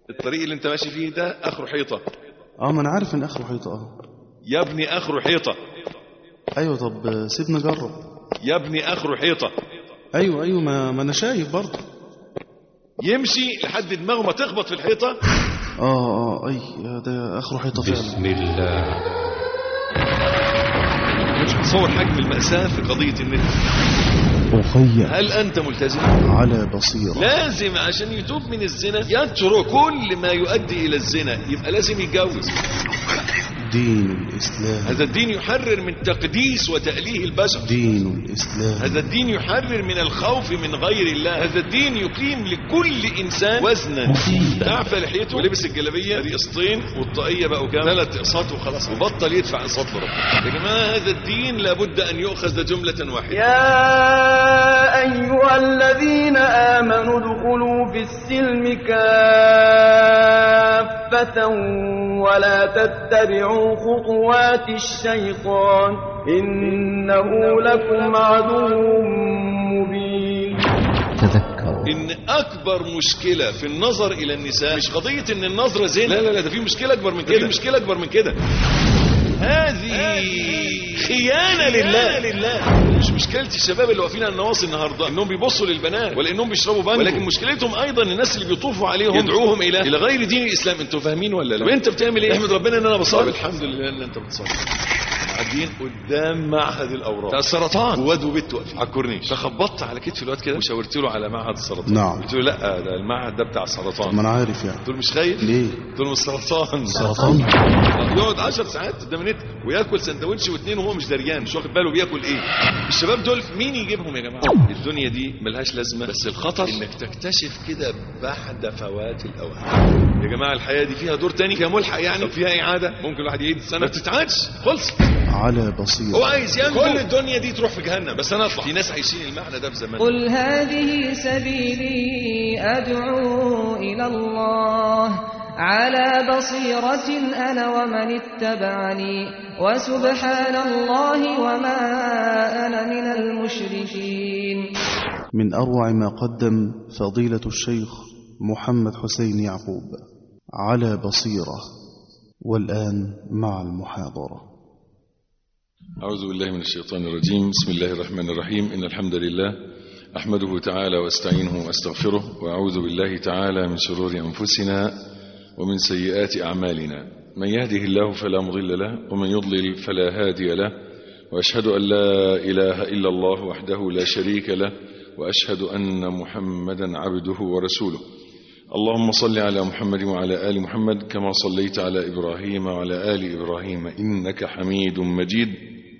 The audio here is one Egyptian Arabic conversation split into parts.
الطريق اللي انت ماشي فيه ده اخره حيطه اه ما انا عارف ان اخره حيطه اه يا ابني اخره حيطه ايوه طب آه، سيبنا نجرب يا ابني اخره حيطه ايوه ايوه ما, ما انا شايف برضه يمشي لحد دماغه ما تخبط في الحيطه اه اه اي ده اخره حيطه فعلا بسم الله مش تصور حجم المأساة في قضية النت اخي هل أنت ملتزم؟ على بصيره لازم عشان يتوب من الزنا يترك كل ما يؤدي إلى الزنا يبقى لازم يتجوز دين الاسلام هذا الدين يحرر من تقديس وتأليه البشر دين الاسلام هذا الدين يحرر من الخوف من غير الله هذا الدين يقيم لكل إنسان وزنا أعفى لحيته ولبس الجلابية دي قسطين والطاقية بقوا كام ثلاث اقساط وخلاص وبطل يدفع اقساط لربنا يا جماعة هذا الدين لابد أن يؤخذ جملة واحدة يا أيها الذين آمنوا ادخلوا في السلم كافة ولا تتبعوا خطوات الشيطان إنه لكم عدو مبين تذكروا ان اكبر مشكلة في النظر الى النساء مش قضية ان النظرة زين لا لا لا ده في مشكلة اكبر من كده في مشكلة اكبر من كده هذه خيانة لله لله مش مشكلة الشباب اللي واقفين على النواصي النهارده انهم بيبصوا للبنات ولا انهم بيشربوا بانجو ولكن مشكلتهم ايضا الناس اللي بيطوفوا عليهم يدعوهم الى الى غير دين الاسلام انتوا فاهمين ولا لا؟ طب انت بتعمل ايه؟ احمد ربنا ان انا بصلي الحمد لله ان انت بتصلي قاعدين قدام معهد الاورام بتاع السرطان وواد وبنت واقفين على الكورنيش فخبطت على كتف الواد كده وشاورت له على معهد السرطان نعم. قلت له لا ده المعهد ده بتاع السرطان ما انا عارف يعني قلت له مش خايف ليه قلت له من السرطان سرطان يقعد 10 ساعات قدام النت وياكل سندوتش واثنين وهو مش دريان مش واخد باله بياكل ايه الشباب دول مين يجيبهم يا جماعه الدنيا دي ملهاش لازمه بس الخطر انك تكتشف كده بعد فوات الاوان يا جماعه الحياه دي فيها دور تاني فيها ملحق يعني طب فيها اعاده ممكن الواحد يعيد السنه ما تتعادش خلص على هو بصيره عايز ينجو كل الدنيا دي تروح في جهنم بس انا اطلع في ناس عايشين المعنى ده في زمان قل هذه سبيلي أدعو إلى الله على بصيرة أنا ومن اتبعني وسبحان الله وما أنا من المشركين من اروع ما قدم فضيله الشيخ محمد حسين يعقوب على بصيره والان مع المحاضره أعوذ بالله من الشيطان الرجيم بسم الله الرحمن الرحيم إن الحمد لله أحمده تعالى واستعينه واستغفره وأعوذ بالله تعالى من شرور أنفسنا ومن سيئات أعمالنا من يهده الله فلا مضل له ومن يضلل فلا هادي له وأشهد أن لا إله إلا الله وحده لا شريك له وأشهد أن محمدا عبده ورسوله اللهم صل على محمد وعلى آل محمد كما صليت على إبراهيم وعلى آل إبراهيم إنك حميد مجيد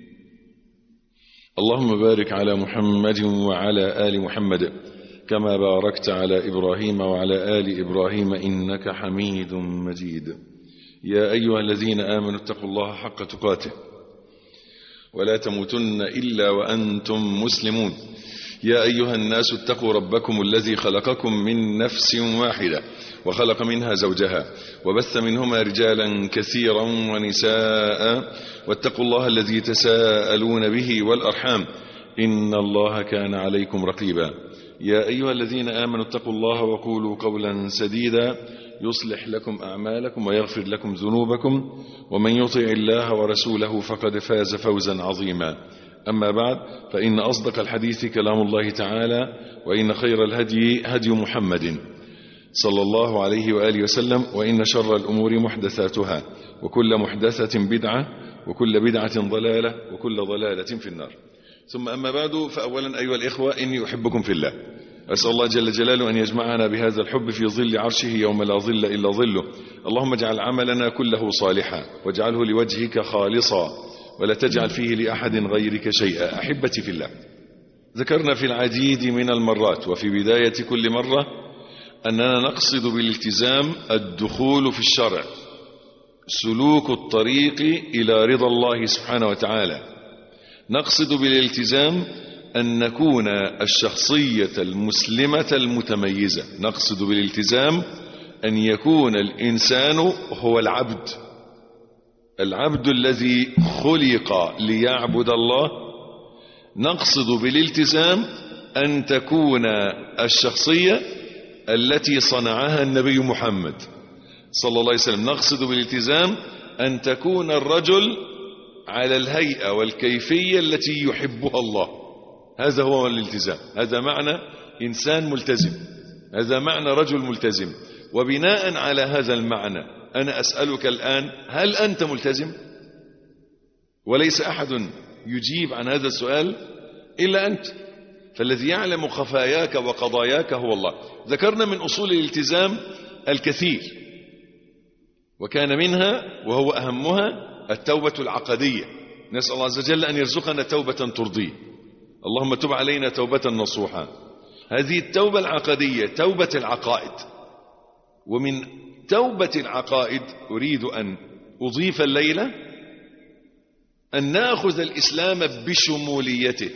اللهم بارك على محمد وعلى آل محمد كما باركت على إبراهيم وعلى آل إبراهيم إنك حميد مجيد يا أيها الذين آمنوا اتقوا الله حق تقاته ولا تموتن إلا وأنتم مسلمون يا أيها الناس اتقوا ربكم الذي خلقكم من نفس واحدة وخلق منها زوجها وبث منهما رجالا كثيرا ونساء واتقوا الله الذي تساءلون به والأرحام إن الله كان عليكم رقيبا يا أيها الذين آمنوا اتقوا الله وقولوا قولا سديدا يصلح لكم أعمالكم ويغفر لكم ذنوبكم ومن يطع الله ورسوله فقد فاز فوزا عظيما أما بعد فإن أصدق الحديث كلام الله تعالى وإن خير الهدي هدي محمد صلى الله عليه وآله وسلم وإن شر الأمور محدثاتها وكل محدثة بدعة وكل بدعة ضلالة وكل ضلالة في النار ثم أما بعد فأولا أيها الإخوة إني أحبكم في الله أسأل الله جل جلاله أن يجمعنا بهذا الحب في ظل عرشه يوم لا ظل إلا ظله اللهم اجعل عملنا كله صالحا واجعله لوجهك خالصا ولا تجعل فيه لأحد غيرك شيئا أحبتي في الله ذكرنا في العديد من المرات وفي بداية كل مرة أننا نقصد بالالتزام الدخول في الشرع سلوك الطريق إلى رضا الله سبحانه وتعالى نقصد بالالتزام أن نكون الشخصية المسلمة المتميزة نقصد بالالتزام أن يكون الإنسان هو العبد العبد الذي خلق ليعبد الله نقصد بالالتزام أن تكون الشخصية التي صنعها النبي محمد صلى الله عليه وسلم نقصد بالالتزام أن تكون الرجل على الهيئة والكيفية التي يحبها الله هذا هو الالتزام هذا معنى إنسان ملتزم هذا معنى رجل ملتزم وبناء على هذا المعنى أنا أسألك الآن هل أنت ملتزم وليس أحد يجيب عن هذا السؤال إلا أنت فالذي يعلم خفاياك وقضاياك هو الله ذكرنا من أصول الالتزام الكثير وكان منها وهو أهمها التوبة العقدية نسأل الله عز وجل أن يرزقنا توبة ترضيه اللهم تب علينا توبة نصوحا هذه التوبة العقدية توبة العقائد ومن توبة العقائد أريد أن أضيف الليلة أن نأخذ الإسلام بشموليته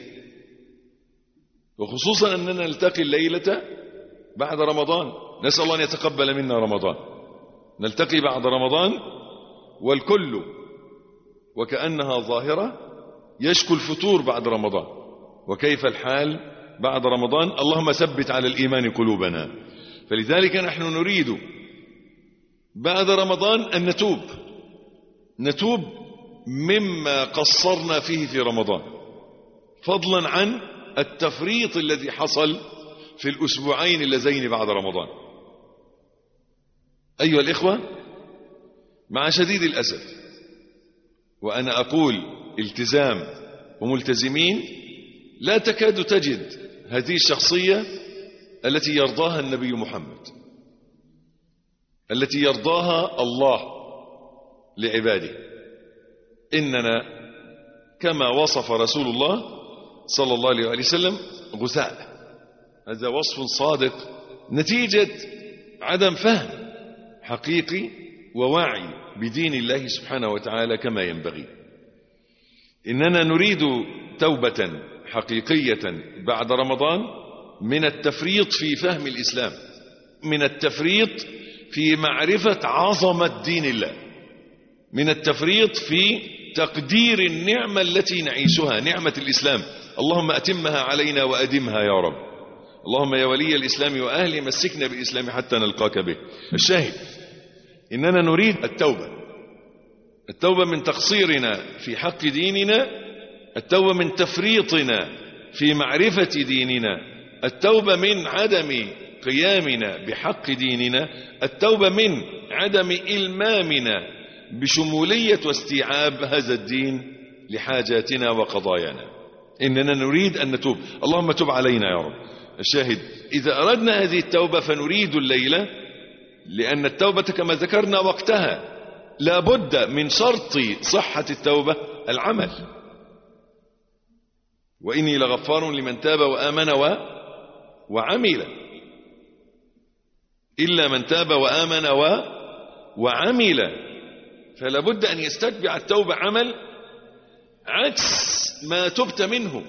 وخصوصا أننا نلتقي الليلة بعد رمضان نسأل الله أن يتقبل منا رمضان نلتقي بعد رمضان والكل وكأنها ظاهرة يشكو الفتور بعد رمضان وكيف الحال بعد رمضان اللهم ثبت على الإيمان قلوبنا فلذلك نحن نريد بعد رمضان أن نتوب نتوب مما قصرنا فيه في رمضان فضلا عن التفريط الذي حصل في الأسبوعين اللذين بعد رمضان أيها الإخوة مع شديد الأسف وأنا أقول التزام وملتزمين لا تكاد تجد هذه الشخصية التي يرضاها النبي محمد التي يرضاها الله لعباده إننا كما وصف رسول الله صلى الله عليه وسلم غثاء هذا وصف صادق نتيجة عدم فهم حقيقي ووعي بدين الله سبحانه وتعالى كما ينبغي إننا نريد توبة حقيقية بعد رمضان من التفريط في فهم الإسلام من التفريط في معرفة عظمة دين الله من التفريط في تقدير النعمة التي نعيشها نعمة الإسلام اللهم أتمها علينا وأدمها يا رب اللهم يا ولي الإسلام وأهلي مسكنا بالإسلام حتى نلقاك به الشاهد إننا نريد التوبة التوبة من تقصيرنا في حق ديننا التوبة من تفريطنا في معرفة ديننا التوبة من عدم قيامنا بحق ديننا التوبة من عدم إلمامنا بشمولية واستيعاب هذا الدين لحاجاتنا وقضايانا إننا نريد أن نتوب اللهم تب علينا يا رب الشاهد إذا أردنا هذه التوبة فنريد الليلة لأن التوبة كما ذكرنا وقتها لا بد من شرط صحة التوبة العمل وإني لغفار لمن تاب وآمن و... وعمل إلا من تاب وآمن و... وعمل فلا بد أن يستتبع التوبة عمل عكس ما تبت منه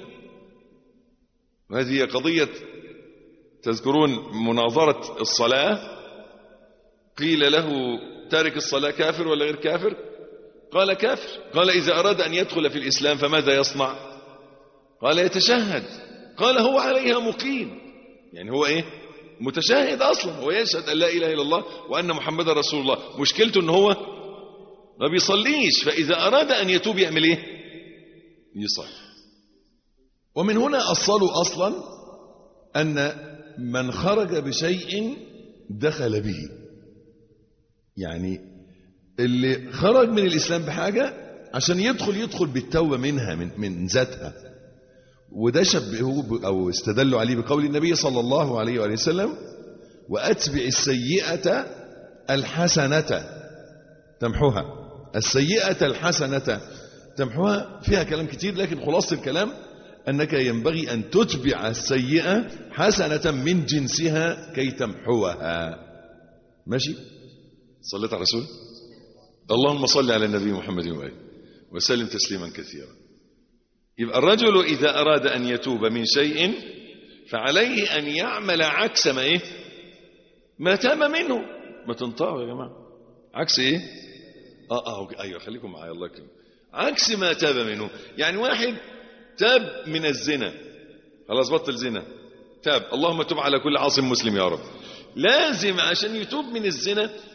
وهذه قضية تذكرون مناظرة الصلاة قيل له تارك الصلاة كافر ولا غير كافر قال كافر قال إذا أراد أن يدخل في الإسلام فماذا يصنع قال يتشهد قال هو عليها مقيم يعني هو إيه متشهد أصلا هو يشهد أن لا إله إلا الله وأن محمد رسول الله مشكلته أن هو ما بيصليش فإذا أراد أن يتوب يعمل إيه يصلي ومن هنا أصلوا أصلا أن من خرج بشيء دخل به يعني اللي خرج من الإسلام بحاجة عشان يدخل يدخل بالتوبة منها من, من ذاتها وده شبهه أو استدلوا عليه بقول النبي صلى الله عليه وآله وسلم وأتبع السيئة الحسنة تمحوها السيئة الحسنة تمحوها فيها كلام كتير لكن خلاصة الكلام أنك ينبغي أن تتبع السيئة حسنة من جنسها كي تمحوها ماشي صليت على رسول اللهم صل على النبي محمد وآله وسلم تسليما كثيرا يبقى الرجل إذا أراد أن يتوب من شيء فعليه أن يعمل عكس ما إيه ما تاب منه ما تنطقوا يا جماعة عكس إيه آه آه أيوة خليكم معايا الله يكرمك عكس ما تاب منه يعني واحد تاب من الزنا خلاص بطل زنا تاب اللهم تب على كل عاصم مسلم يا رب لازم عشان يتوب من الزنا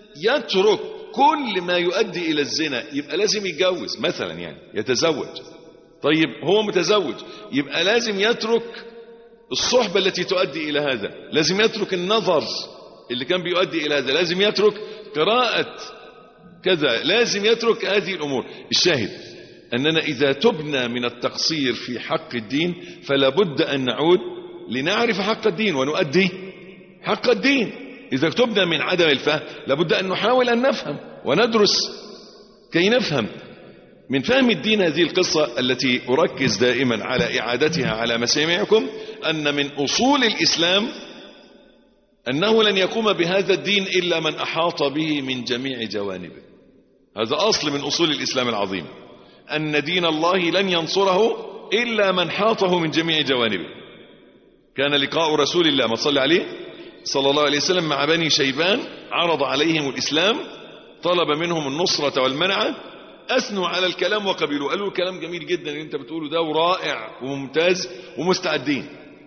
يترك كل ما يؤدي إلى الزنا يبقى لازم يتجوز مثلا يعني يتزوج طيب هو متزوج يبقى لازم يترك الصحبة التي تؤدي إلى هذا لازم يترك النظر اللي كان بيؤدي إلى هذا لازم يترك قراءة كذا لازم يترك هذه الأمور الشاهد أننا إذا تبنا من التقصير في حق الدين فلا بد أن نعود لنعرف حق الدين ونؤدي حق الدين إذا تبنا من عدم الفهم لابد أن نحاول أن نفهم وندرس كي نفهم من فهم الدين هذه القصة التي أركز دائما على إعادتها على مسامعكم أن من أصول الإسلام أنه لن يقوم بهذا الدين إلا من أحاط به من جميع جوانبه هذا أصل من أصول الإسلام العظيم أن دين الله لن ينصره إلا من حاطه من جميع جوانبه كان لقاء رسول الله ما صلى عليه صلى الله عليه وسلم مع بني شيبان عرض عليهم الإسلام طلب منهم النصرة والمنعة أثنوا على الكلام وقبلوا قالوا الكلام جميل جدا اللي انت بتقوله ده ورائع وممتاز ومستعدين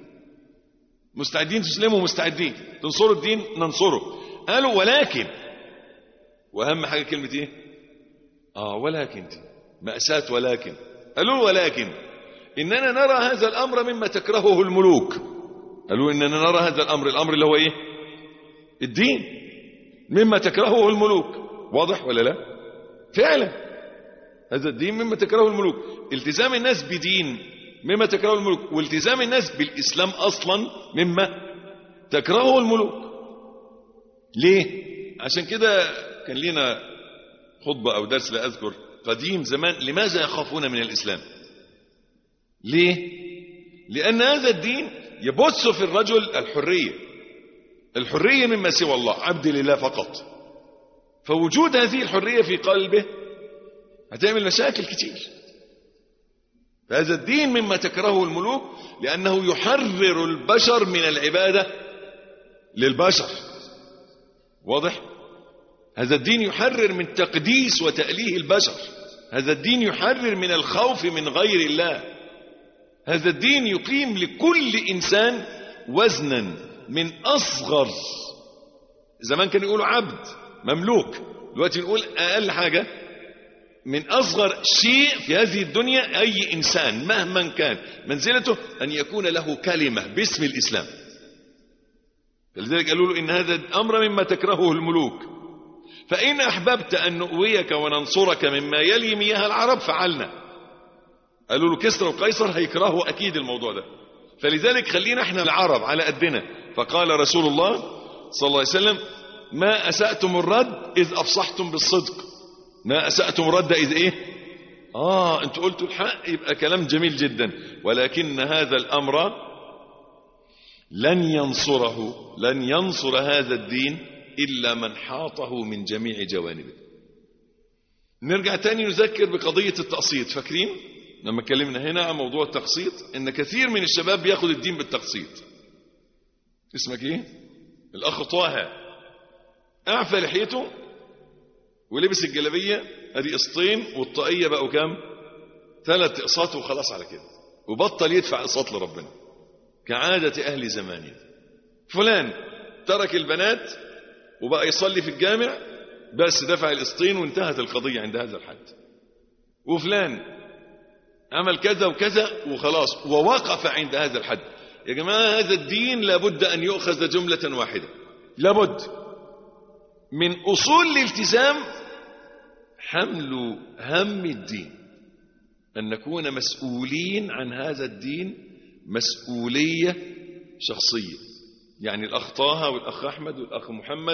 مستعدين تسلموا مستعدين تنصروا الدين ننصره قالوا ولكن واهم حاجه كلمه ايه اه ولكن دي مأساة ولكن قالوا ولكن اننا نرى هذا الامر مما تكرهه الملوك قالوا اننا نرى هذا الامر الامر اللي هو ايه الدين مما تكرهه الملوك واضح ولا لا فعلا هذا الدين مما تكرهه الملوك التزام الناس بدين مما تكرهه الملوك والتزام الناس بالإسلام أصلا مما تكرهه الملوك ليه عشان كده كان لنا خطبة أو درس لا أذكر قديم زمان لماذا يخافون من الإسلام ليه لأن هذا الدين يبث في الرجل الحرية الحرية مما سوى الله عبد لله فقط فوجود هذه الحرية في قلبه هتعمل مشاكل كتير فهذا الدين مما تكرهه الملوك لأنه يحرر البشر من العبادة للبشر واضح هذا الدين يحرر من تقديس وتأليه البشر هذا الدين يحرر من الخوف من غير الله هذا الدين يقيم لكل إنسان وزنا من أصغر زمان كانوا يقولوا عبد مملوك دلوقتي نقول أقل حاجة من أصغر شيء في هذه الدنيا أي إنسان مهما كان منزلته أن يكون له كلمة باسم الإسلام فلذلك قالوا له إن هذا الأمر مما تكرهه الملوك فإن أحببت أن نؤويك وننصرك مما يلي مياه العرب فعلنا قالوا له كسرى وقيصر هيكرهوا أكيد الموضوع ده فلذلك خلينا احنا العرب على قدنا فقال رسول الله صلى الله عليه وسلم ما أسأتم الرد إذ أفصحتم بالصدق ما أسأتم الرد إذ إيه آه أنتوا قلتوا الحق يبقى كلام جميل جدا ولكن هذا الأمر لن ينصره لن ينصر هذا الدين إلا من حاطه من جميع جوانبه نرجع تاني نذكر بقضية التقسيط فاكرين لما اتكلمنا هنا عن موضوع التقسيط ان كثير من الشباب بياخد الدين بالتقسيط اسمك ايه الاخ طه اعفى لحيته ولبس الجلابيه ادي قسطين والطاقيه بقوا كام ثلاث اقساط وخلاص على كده وبطل يدفع اقساط لربنا كعاده اهل زمانه فلان ترك البنات وبقى يصلي في الجامع بس دفع القسطين وانتهت القضيه عند هذا الحد وفلان عمل كذا وكذا وخلاص ووقف عند هذا الحد يا جماعة هذا الدين لابد أن يؤخذ جملة واحدة لابد من أصول الالتزام حمل هم الدين أن نكون مسؤولين عن هذا الدين مسؤولية شخصية يعني الأخ طه والأخ أحمد والأخ محمد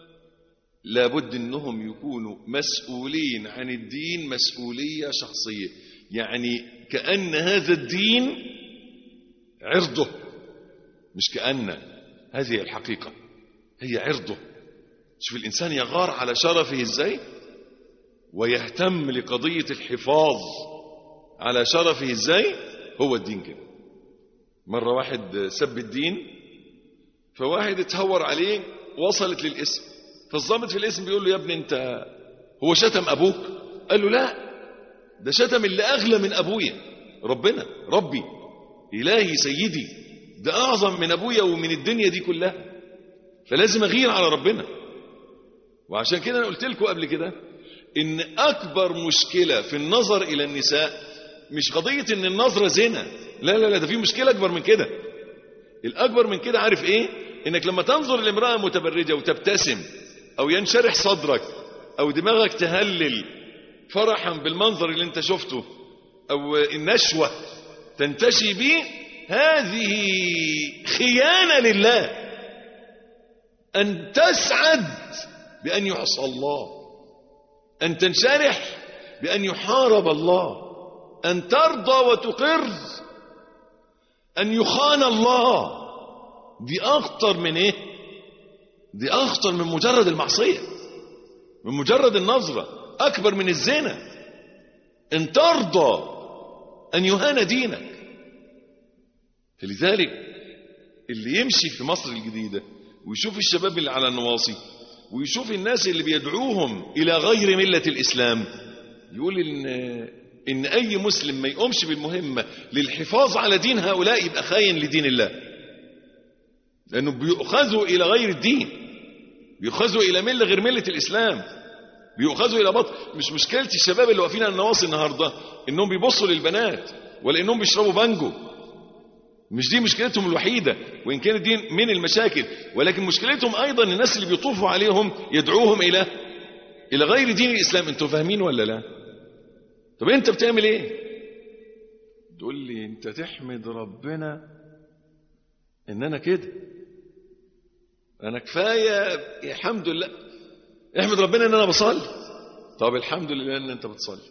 لابد أنهم يكونوا مسؤولين عن الدين مسؤولية شخصية يعني كأن هذا الدين عرضه مش كأن هذه الحقيقة هي عرضه شوف الإنسان يغار على شرفه إزاي ويهتم لقضية الحفاظ على شرفه إزاي هو الدين كده مرة واحد سب الدين فواحد اتهور عليه وصلت للاسم فالضابط في الاسم بيقول له يا ابني انت هو شتم ابوك قال له لا ده شتم اللي أغلى من أبويا ربنا ربي إلهي سيدي ده أعظم من أبويا ومن الدنيا دي كلها فلازم أغير على ربنا وعشان كده انا قلت لكم قبل كده ان اكبر مشكله في النظر الى النساء مش قضيه ان النظره زنا لا لا لا ده في مشكله اكبر من كده الاكبر من كده عارف ايه انك لما تنظر لامراه متبرجه وتبتسم او ينشرح صدرك او دماغك تهلل فرحا بالمنظر اللي انت شفته او النشوه تنتشي به هذه خيانه لله ان تسعد بان يعصى الله ان تنشرح بان يحارب الله ان ترضى وتقر ان يخان الله دي اخطر من ايه دي اخطر من مجرد المعصيه من مجرد النظره اكبر من الزنا ان ترضى ان يهان دينك فلذلك اللي يمشي في مصر الجديده ويشوف الشباب اللي على النواصي ويشوف الناس اللي بيدعوهم الى غير مله الاسلام يقول ان ان اي مسلم ما يقومش بالمهمه للحفاظ على دين هؤلاء يبقى خاين لدين الله لانه بيؤخذوا الى غير الدين بيؤخذوا الى مله غير مله الاسلام بيؤخذوا الى بطل مش مشكله الشباب اللي واقفين على النواصي النهارده انهم بيبصوا للبنات ولا انهم بيشربوا بانجو مش دي مشكلتهم الوحيده وان كانت دي من المشاكل ولكن مشكلتهم ايضا الناس اللي بيطوفوا عليهم يدعوهم الى الى غير دين الاسلام انتوا فاهمين ولا لا طب انت بتعمل ايه تقول لي انت تحمد ربنا ان انا كده انا كفايه الحمد لله احمد ربنا ان انا بصلي طب الحمد لله ان انت بتصلي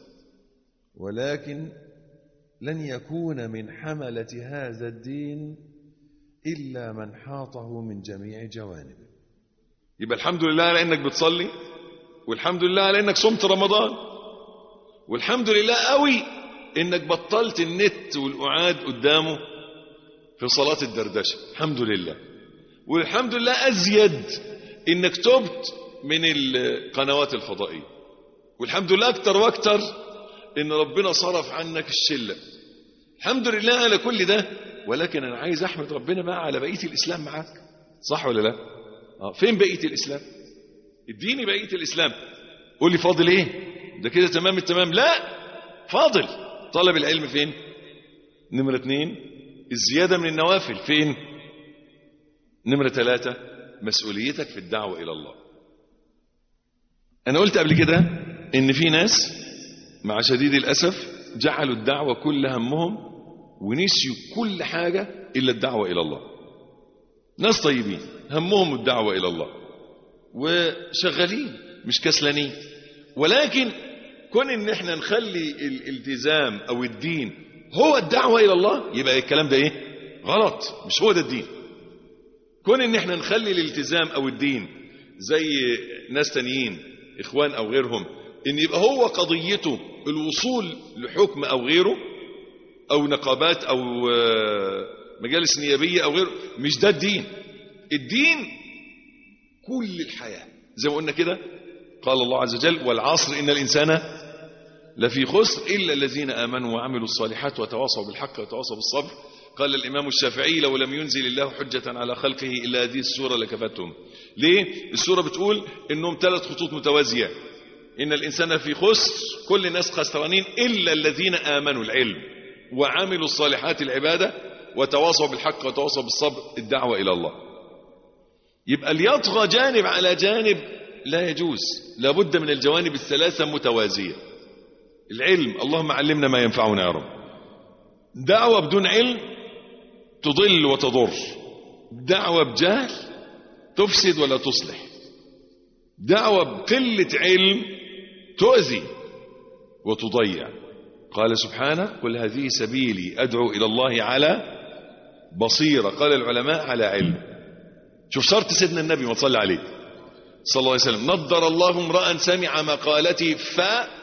ولكن لن يكون من حملة هذا الدين إلا من حاطه من جميع جوانبه يبقى الحمد لله على انك بتصلي والحمد لله على انك صمت رمضان والحمد لله قوي انك بطلت النت والقعاد قدامه في صلاة الدردشة الحمد لله والحمد لله أزيد إنك تبت من القنوات الفضائية والحمد لله أكتر وأكتر إن ربنا صرف عنك الشلة الحمد لله على كل ده ولكن أنا عايز أحمد ربنا بقى على بقية الإسلام معاك صح ولا لا آه فين بقية الإسلام اديني بقية الإسلام قول لي فاضل إيه ده كده تمام التمام لا فاضل طلب العلم فين نمرة اتنين الزيادة من النوافل فين نمرة ثلاثة مسؤوليتك في الدعوة إلى الله أنا قلت قبل كده إن في ناس مع شديد الأسف جعلوا الدعوة كل همهم ونسيوا كل حاجة إلا الدعوة إلى الله ناس طيبين همهم الدعوة إلى الله وشغالين مش كسلانين ولكن كون ان احنا نخلي الالتزام او الدين هو الدعوة الى الله يبقى الكلام ده ايه غلط مش هو ده الدين كون ان احنا نخلي الالتزام او الدين زي ناس تانيين اخوان او غيرهم ان يبقى هو قضيته الوصول لحكم او غيره او نقابات او مجالس نيابية او غيره مش ده الدين الدين كل الحياة زي ما قلنا كده قال الله عز وجل والعصر إن الإنسان لفي خسر إلا الذين آمنوا وعملوا الصالحات وتواصوا بالحق وتواصوا بالصبر قال الإمام الشافعي لو لم ينزل الله حجة على خلقه إلا هذه السورة لكفتهم ليه؟ السورة بتقول إنهم ثلاث خطوط متوازية إن الإنسان في خسر كل الناس خسرانين إلا الذين آمنوا العلم وعملوا الصالحات العبادة وتواصوا بالحق وتواصوا بالصبر الدعوة إلى الله يبقى ليطغى جانب على جانب لا يجوز لابد من الجوانب الثلاثة متوازية العلم اللهم علمنا ما ينفعنا يا رب دعوة بدون علم تضل وتضر دعوة بجهل تفسد ولا تصلح دعوة بقلة علم تؤذي وتضيع قال سبحانه قل هذه سبيلي أدعو إلى الله على بصيرة قال العلماء على علم شوف شرط سيدنا النبي ما تصلي عليه صلى الله عليه وسلم نضر الله امرأ سمع مقالتي ف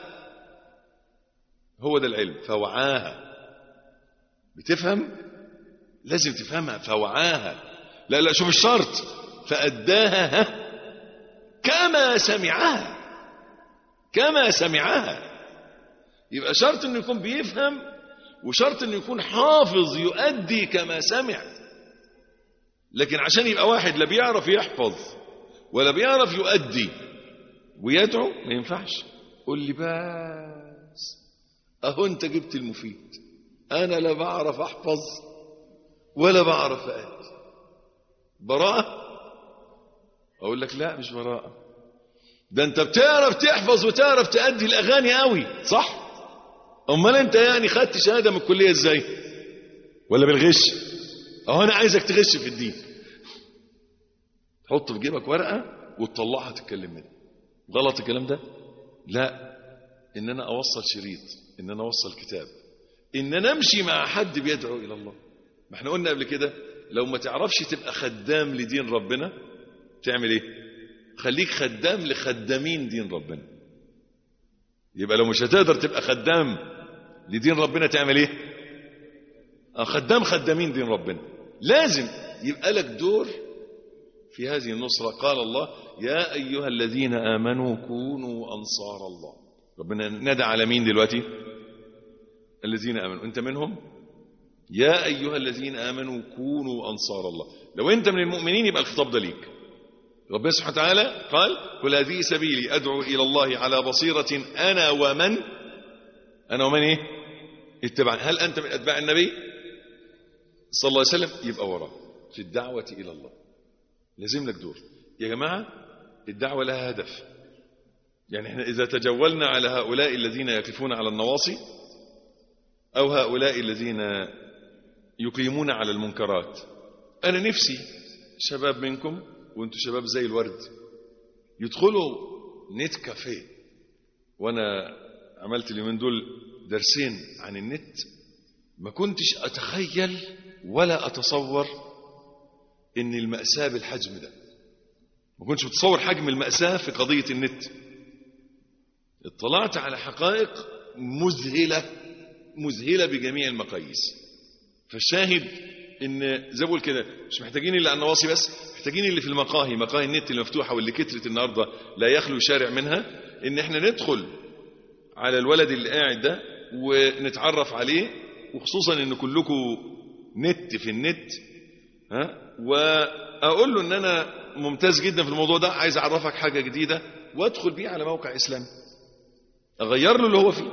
هو ده العلم فوعاها بتفهم لازم تفهمها فوعاها لا لا شوف الشرط فأداها ها كما سمعها كما سمعها يبقى شرط انه يكون بيفهم وشرط انه يكون حافظ يؤدي كما سمع لكن عشان يبقى واحد لا بيعرف يحفظ ولا بيعرف يؤدي ويدعو ما ينفعش قول لي بس اهو انت جبت المفيد انا لا بعرف احفظ ولا بعرف اقرا براءة اقول لك لا مش براءة ده انت بتعرف تحفظ وتعرف تأدي الاغاني قوي صح امال انت يعني خدت شهادة من الكلية ازاي ولا بالغش اهو انا عايزك تغش في الدين تحط في جيبك ورقة وتطلعها تتكلم منها غلط الكلام ده لا ان انا اوصل شريط ان انا اوصل كتاب ان انا امشي مع حد بيدعو الى الله ما احنا قلنا قبل كده لو ما تعرفش تبقى خدام لدين ربنا تعمل ايه خليك خدام لخدامين دين ربنا يبقى لو مش هتقدر تبقى خدام لدين ربنا تعمل ايه آه، خدام خدامين دين ربنا لازم يبقى لك دور في هذه النصرة قال الله يا أيها الذين آمنوا كونوا أنصار الله ربنا ندى على مين دلوقتي الذين آمنوا أنت منهم يا أيها الذين آمنوا كونوا أنصار الله لو أنت من المؤمنين يبقى الخطاب ده ليك ربنا سبحانه وتعالى قال قل هذه سبيلي أدعو إلى الله على بصيرة أنا ومن أنا ومن إيه اتبع هل أنت من أتباع النبي صلى الله عليه وسلم يبقى وراه في الدعوة إلى الله لازم لك دور يا جماعة الدعوة لها هدف يعني احنا إذا تجولنا على هؤلاء الذين يقفون على النواصي أو هؤلاء الذين يقيمون على المنكرات أنا نفسي شباب منكم وانتم شباب زي الورد يدخلوا نت كافيه وأنا عملت اليومين دول درسين عن النت ما كنتش أتخيل ولا أتصور إن المأساة بالحجم ده ما كنتش متصور حجم المأساة في قضية النت اطلعت على حقائق مذهلة مذهلة بجميع المقاييس فالشاهد ان زي بقول كده مش محتاجين اللي على النواصي بس محتاجين اللي في المقاهي مقاهي النت المفتوحة واللي كترت النهاردة لا يخلو شارع منها ان احنا ندخل على الولد اللي قاعد ده ونتعرف عليه وخصوصا ان كلكم نت في النت ها واقول له ان انا ممتاز جدا في الموضوع ده عايز اعرفك حاجة جديدة وادخل بيه على موقع اسلامي اغير له اللي هو فيه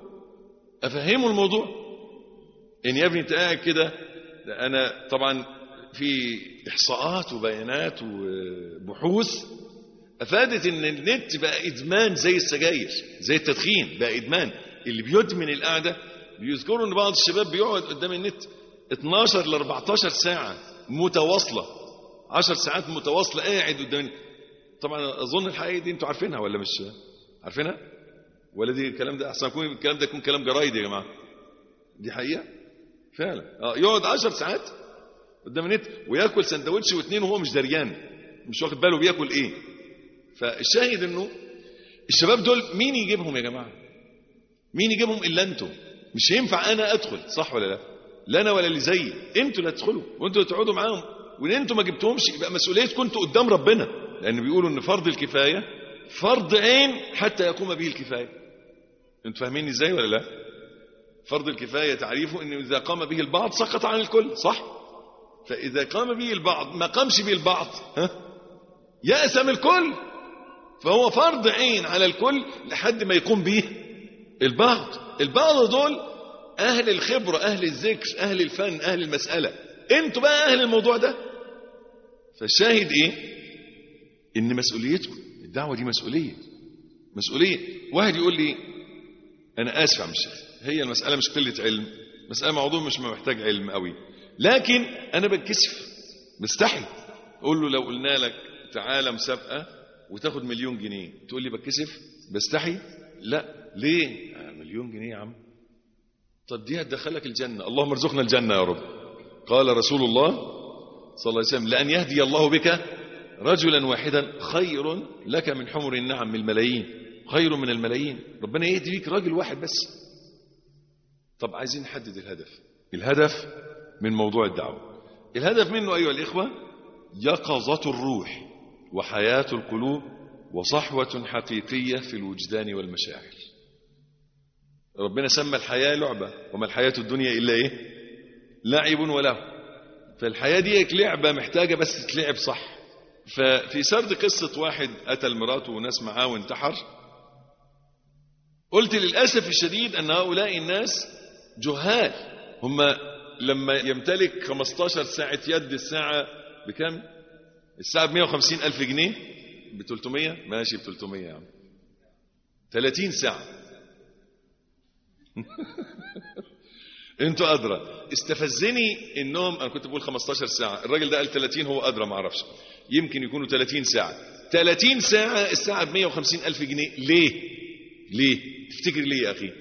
افهمه الموضوع ان يا ابني انت قاعد كده ده انا طبعا في احصاءات وبيانات وبحوث افادت ان النت بقى ادمان زي السجاير زي التدخين بقى ادمان اللي بيدمن القعده بيذكروا ان بعض الشباب بيقعد قدام النت 12 ل 14 ساعه متواصله 10 ساعات متواصله قاعد قدام النت. طبعا اظن الحقيقه دي انتوا عارفينها ولا مش عارفينها ولا دي الكلام ده احسن يكون الكلام ده يكون كلام جرايد يا جماعه دي حقيقه فعلا اه يقعد 10 ساعات قدام النت وياكل سندوتش واثنين وهو مش دريان مش واخد باله بياكل ايه فالشاهد انه الشباب دول مين يجيبهم يا جماعه مين يجيبهم الا انتم مش هينفع انا ادخل صح ولا لا لا انا ولا اللي زيي انتوا اللي هتدخلوا وانتوا اللي تقعدوا معاهم وان انتوا ما جبتهمش يبقى مسؤوليتكم انتوا قدام ربنا لان بيقولوا ان فرض الكفايه فرض عين حتى يقوم به الكفايه انتوا فاهمين ازاي ولا لا فرض الكفايه تعريفه انه اذا قام به البعض سقط عن الكل صح فاذا قام به البعض ما قامش به البعض ها يأسم الكل فهو فرض عين على الكل لحد ما يقوم به البعض البعض دول اهل الخبره اهل الذكر اهل الفن اهل المساله انتوا بقى اهل الموضوع ده فالشاهد ايه ان مسؤوليتكم الدعوه دي مسؤوليه مسؤوليه واحد يقول لي انا اسف يا عم الشيخ هي المساله مش قله علم مساله موضوع مش محتاج علم قوي لكن انا بتكسف مستحي اقول له لو قلنا لك تعالى مسابقه وتاخد مليون جنيه تقول لي بتكسف بستحي لا ليه آه مليون جنيه يا عم طب دي هتدخلك الجنه اللهم ارزقنا الجنه يا رب قال رسول الله صلى الله عليه وسلم لان يهدي الله بك رجلا واحدا خير لك من حمر النعم من الملايين خير من الملايين ربنا يهدي بيك راجل واحد بس طب عايزين نحدد الهدف الهدف من موضوع الدعوة الهدف منه أيها الإخوة يقظة الروح وحياة القلوب وصحوة حقيقية في الوجدان والمشاعر ربنا سمى الحياة لعبة وما الحياة الدنيا إلا إيه لعب وله فالحياة دي لعبة محتاجة بس تتلعب صح ففي سرد قصة واحد قتل مراته وناس معاه وانتحر قلت للأسف الشديد أن هؤلاء الناس جهال هم لما يمتلك 15 ساعة يد الساعة بكم؟ الساعة ب 150 ألف جنيه ب 300 ماشي ب 300 يا عم 30 ساعة انتوا ادرى استفزني انهم انا كنت بقول 15 ساعه الراجل ده قال 30 هو ادرى ما اعرفش يمكن يكونوا 30 ساعه 30 ساعه الساعه ب 150 الف جنيه ليه ليه تفتكر ليه يا اخي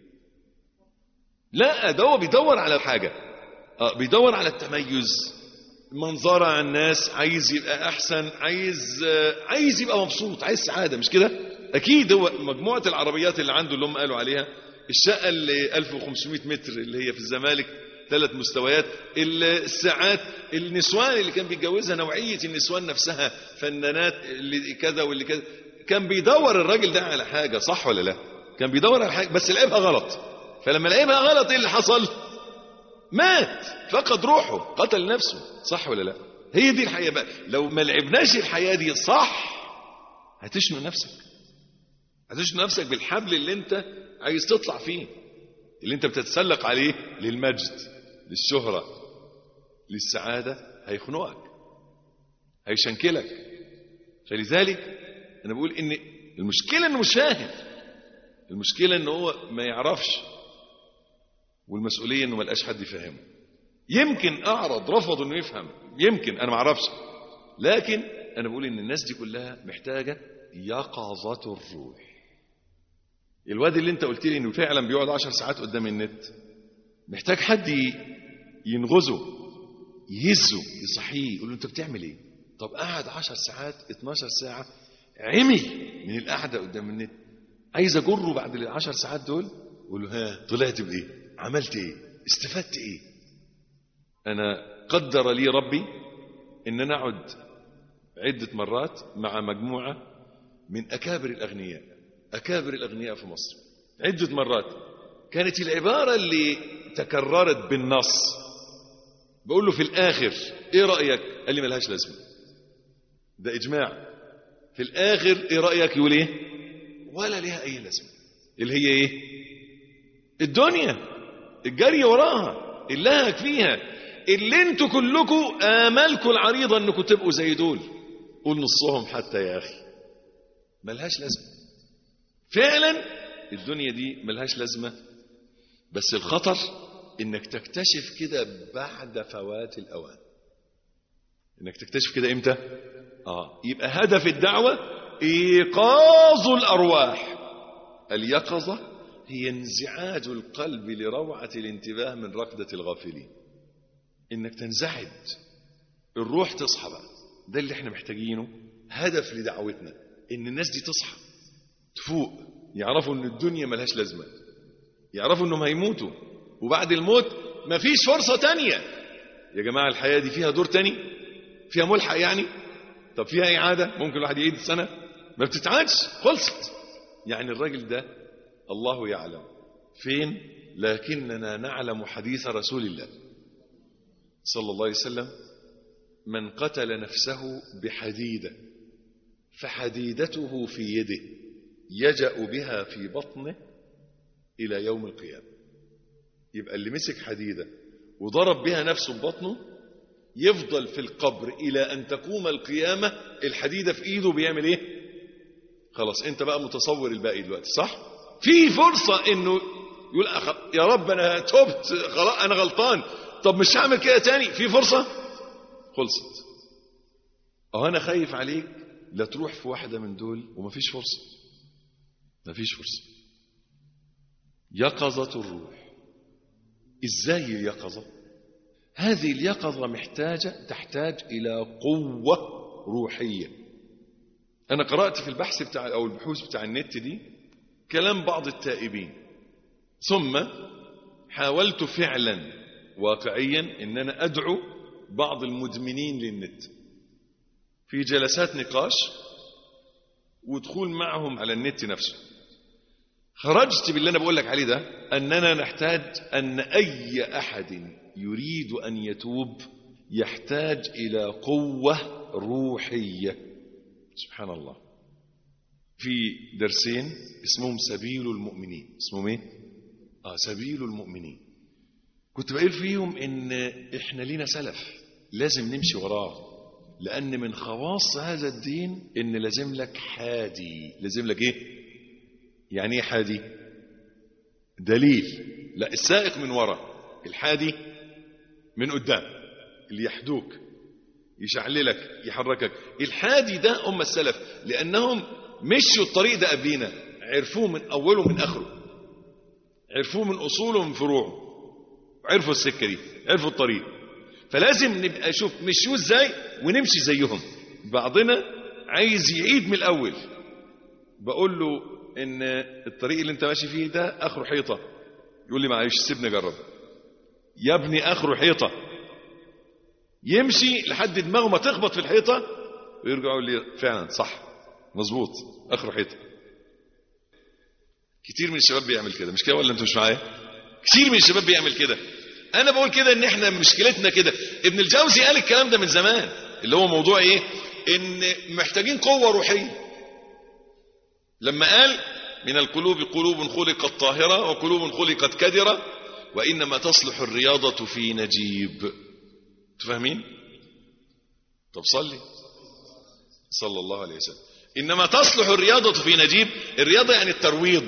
لا ده هو بيدور على حاجه اه بيدور على التميز منظره على الناس عايز يبقى احسن عايز آه، عايز يبقى مبسوط عايز سعاده مش كده اكيد هو مجموعه العربيات اللي عنده اللي هم قالوا عليها الشقه اللي 1500 متر اللي هي في الزمالك ثلاث مستويات الساعات النسوان اللي كان بيتجوزها نوعيه النسوان نفسها فنانات اللي كذا واللي كذا كان بيدور الراجل ده على حاجه صح ولا لا كان بيدور على حاجه بس لعبها غلط فلما لعبها غلط ايه اللي حصل مات فقد روحه قتل نفسه صح ولا لا هي دي الحياه بقى لو ما لعبناش الحياه دي صح هتشنق نفسك هتشنق نفسك بالحبل اللي انت عايز تطلع فيه اللي انت بتتسلق عليه للمجد للشهرة للسعادة هيخنقك هيشنكلك فلذلك انا بقول ان المشكلة انه مش فاهم المشكلة انه هو ما يعرفش والمسؤولية انه ما لقاش حد يفهمه يمكن اعرض رفض انه يفهم يمكن انا ما اعرفش لكن انا بقول ان الناس دي كلها محتاجة يقظة الروح الواد اللي انت قلت لي انه فعلا بيقعد 10 ساعات قدام النت محتاج حد ي- ينغزه يهزه يصحيه يقول له انت بتعمل ايه طب قعد 10 ساعات 12 ساعه عمي من القعده قدام النت عايز اجره بعد ال 10 ساعات دول اقول له ها طلعت بايه عملت ايه استفدت ايه انا قدر لي ربي ان انا اقعد عده مرات مع مجموعه من اكابر الاغنياء أكابر الأغنياء في مصر عدة مرات كانت العبارة اللي تكررت بالنص بقول له في الآخر إيه رأيك قال لي ملهاش لازمة ده إجماع في الآخر إيه رأيك يقول إيه ولا ليها أي لازمة اللي هي إيه الدنيا الجري وراها اللهك فيها اللي انتوا كلكم آمالكم العريضة انكم تبقوا زي دول قول نصهم حتى يا أخي ملهاش لازمة فعلا الدنيا دي ملهاش لازمة بس الخطر انك تكتشف كده بعد فوات الاوان انك تكتشف كده امتى اه يبقى هدف الدعوة ايقاظ الارواح اليقظة هي انزعاج القلب لروعة الانتباه من ركضة الغافلين انك تنزعج الروح تصحى بقى ده اللي احنا محتاجينه هدف لدعوتنا ان الناس دي تصحى تفوق يعرفوا ان الدنيا ملهاش لازمه يعرفوا انهم هيموتوا وبعد الموت مفيش فرصه تانية يا جماعه الحياه دي فيها دور تاني فيها ملحق يعني طب فيها اعاده ممكن الواحد يعيد السنه ما بتتعادش خلصت يعني الراجل ده الله يعلم فين لكننا نعلم حديث رسول الله صلى الله عليه وسلم من قتل نفسه بحديده فحديدته في يده يجأ بها في بطنه إلى يوم القيامة يبقى اللي مسك حديدة وضرب بها نفسه ببطنه يفضل في القبر إلى أن تقوم القيامة الحديدة في إيده بيعمل إيه خلاص أنت بقى متصور الباقي دلوقتي صح في فرصة إنه يقول أخ- يا رب أنا تبت خلاص أنا غلطان طب مش هعمل كده تاني في فرصة خلصت أه أنا خايف عليك لا تروح في واحدة من دول ومفيش فرصة مفيش فرصة يقظة الروح ازاي اليقظة هذه اليقظة محتاجة تحتاج إلى قوة روحية أنا قرأت في البحث بتاع أو البحوث بتاع النت دي كلام بعض التائبين ثم حاولت فعلا واقعيا ان انا ادعو بعض المدمنين للنت في جلسات نقاش ودخول معهم على النت نفسه خرجت باللي انا بقول لك عليه ده اننا نحتاج ان اي احد يريد ان يتوب يحتاج إلى قوة روحية سبحان الله في درسين اسمهم سبيل المؤمنين اسمهم ايه اه سبيل المؤمنين كنت بقول فيهم ان احنا لينا سلف لازم نمشي وراه لان من خواص هذا الدين ان لازم لك حادي لازم لك ايه يعني ايه حادي دليل لا السائق من ورا الحادي من قدام اللي يحدوك يشعللك يحركك الحادي ده أم السلف لأنهم مشوا الطريق ده قبلينا عرفوه من أوله من آخره عرفوه من أصوله ومن فروعه عرفوا السكة دي عرفوا الطريق فلازم نبقى شوف مشوا ازاي ونمشي زيهم بعضنا عايز يعيد من الأول بقول له ان الطريق اللي انت ماشي فيه ده اخره حيطة يقول لي معلش سيبني اجرب يا ابني اخره حيطة يمشي لحد دماغه ما تخبط في الحيطة ويرجع يقول لي فعلا صح مظبوط اخره حيطة كتير من الشباب بيعمل كده مش كده ولا انتوا مش معايا كتير من الشباب بيعمل كده انا بقول كده ان احنا مشكلتنا كده ابن الجوزي قال الكلام ده من زمان اللي هو موضوع ايه ان محتاجين قوة روحية لما قال من القلوب قلوب خلقت طاهرة وقلوب خلقت كدرة وإنما تصلح الرياضة في نجيب تفهمين طب صلي صلى الله عليه وسلم إنما تصلح الرياضة في نجيب الرياضة يعني الترويض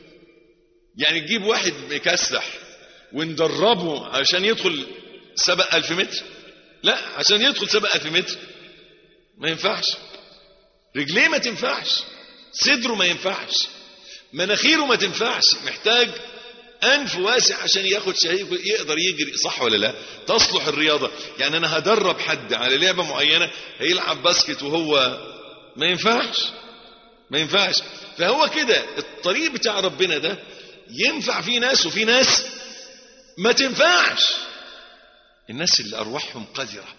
يعني تجيب واحد مكسح وندربه عشان يدخل سبق ألف متر لا عشان يدخل سبق ألف متر ما ينفعش رجليه ما تنفعش صدره ما ينفعش مناخيره ما تنفعش محتاج أنف واسع عشان ياخد شهيق يقدر يجري صح ولا لا تصلح الرياضة يعني أنا هدرب حد على لعبة معينة هيلعب باسكت وهو ما ينفعش ما ينفعش فهو كده الطريق بتاع ربنا ده ينفع في ناس وفي ناس ما تنفعش الناس اللي أرواحهم قذرة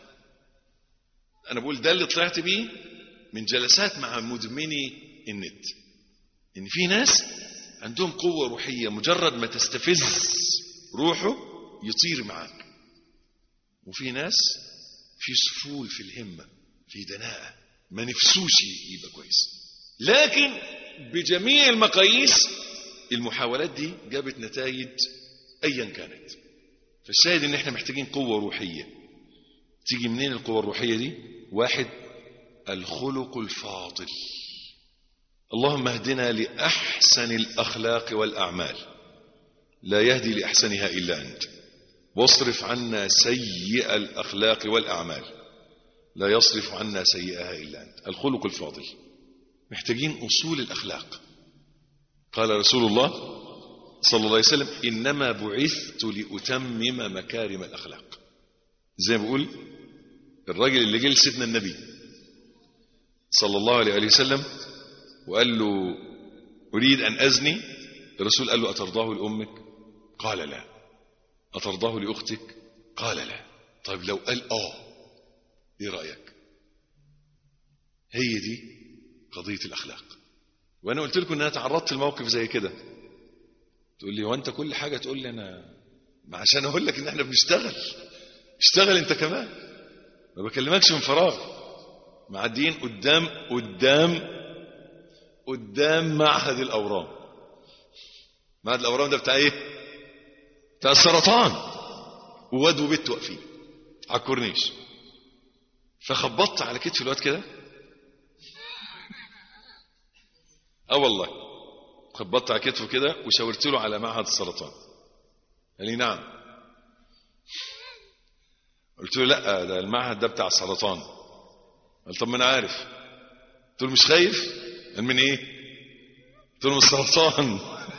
أنا بقول ده اللي طلعت بيه من جلسات مع مدمني النت ان في ناس عندهم قوة روحية مجرد ما تستفز روحه يطير معاك وفي ناس في سفول في الهمة في دناءة ما نفسوش يبقى كويس لكن بجميع المقاييس المحاولات دي جابت نتائج ايا كانت فالشاهد ان احنا محتاجين قوة روحية تيجي منين القوة الروحية دي واحد الخلق الفاضل اللهم اهدنا لأحسن الأخلاق والأعمال لا يهدي لأحسنها إلا أنت واصرف عنا سيء الأخلاق والأعمال لا يصرف عنا سيئها إلا أنت الخلق الفاضل محتاجين أصول الأخلاق قال رسول الله صلى الله عليه وسلم إنما بعثت لأتمم مكارم الأخلاق زي ما بقول الراجل اللي جه لسيدنا النبي صلى الله عليه وسلم وقال له أريد أن أزني الرسول قال له أترضاه لأمك قال لا أترضاه لأختك قال لا طيب لو قال آه إيه رأيك هي دي قضية الأخلاق وأنا قلت لكم أن أنا تعرضت لموقف زي كده تقول لي وأنت كل حاجة تقول لي أنا ما عشان أقول لك إن إحنا بنشتغل اشتغل أنت كمان ما بكلمكش من فراغ معديين قدام قدام قدام معهد الأورام معهد الأورام ده بتاع ايه بتاع السرطان وواد وبنت واقفين على الكورنيش فخبطت على كتف الواد كده اه والله خبطت على كتفه كده وشاورت له على معهد السرطان قال لي نعم قلت له لا ده المعهد ده بتاع السرطان قال طب ما انا عارف قلت له مش خايف قال من ايه قلت له من السرطان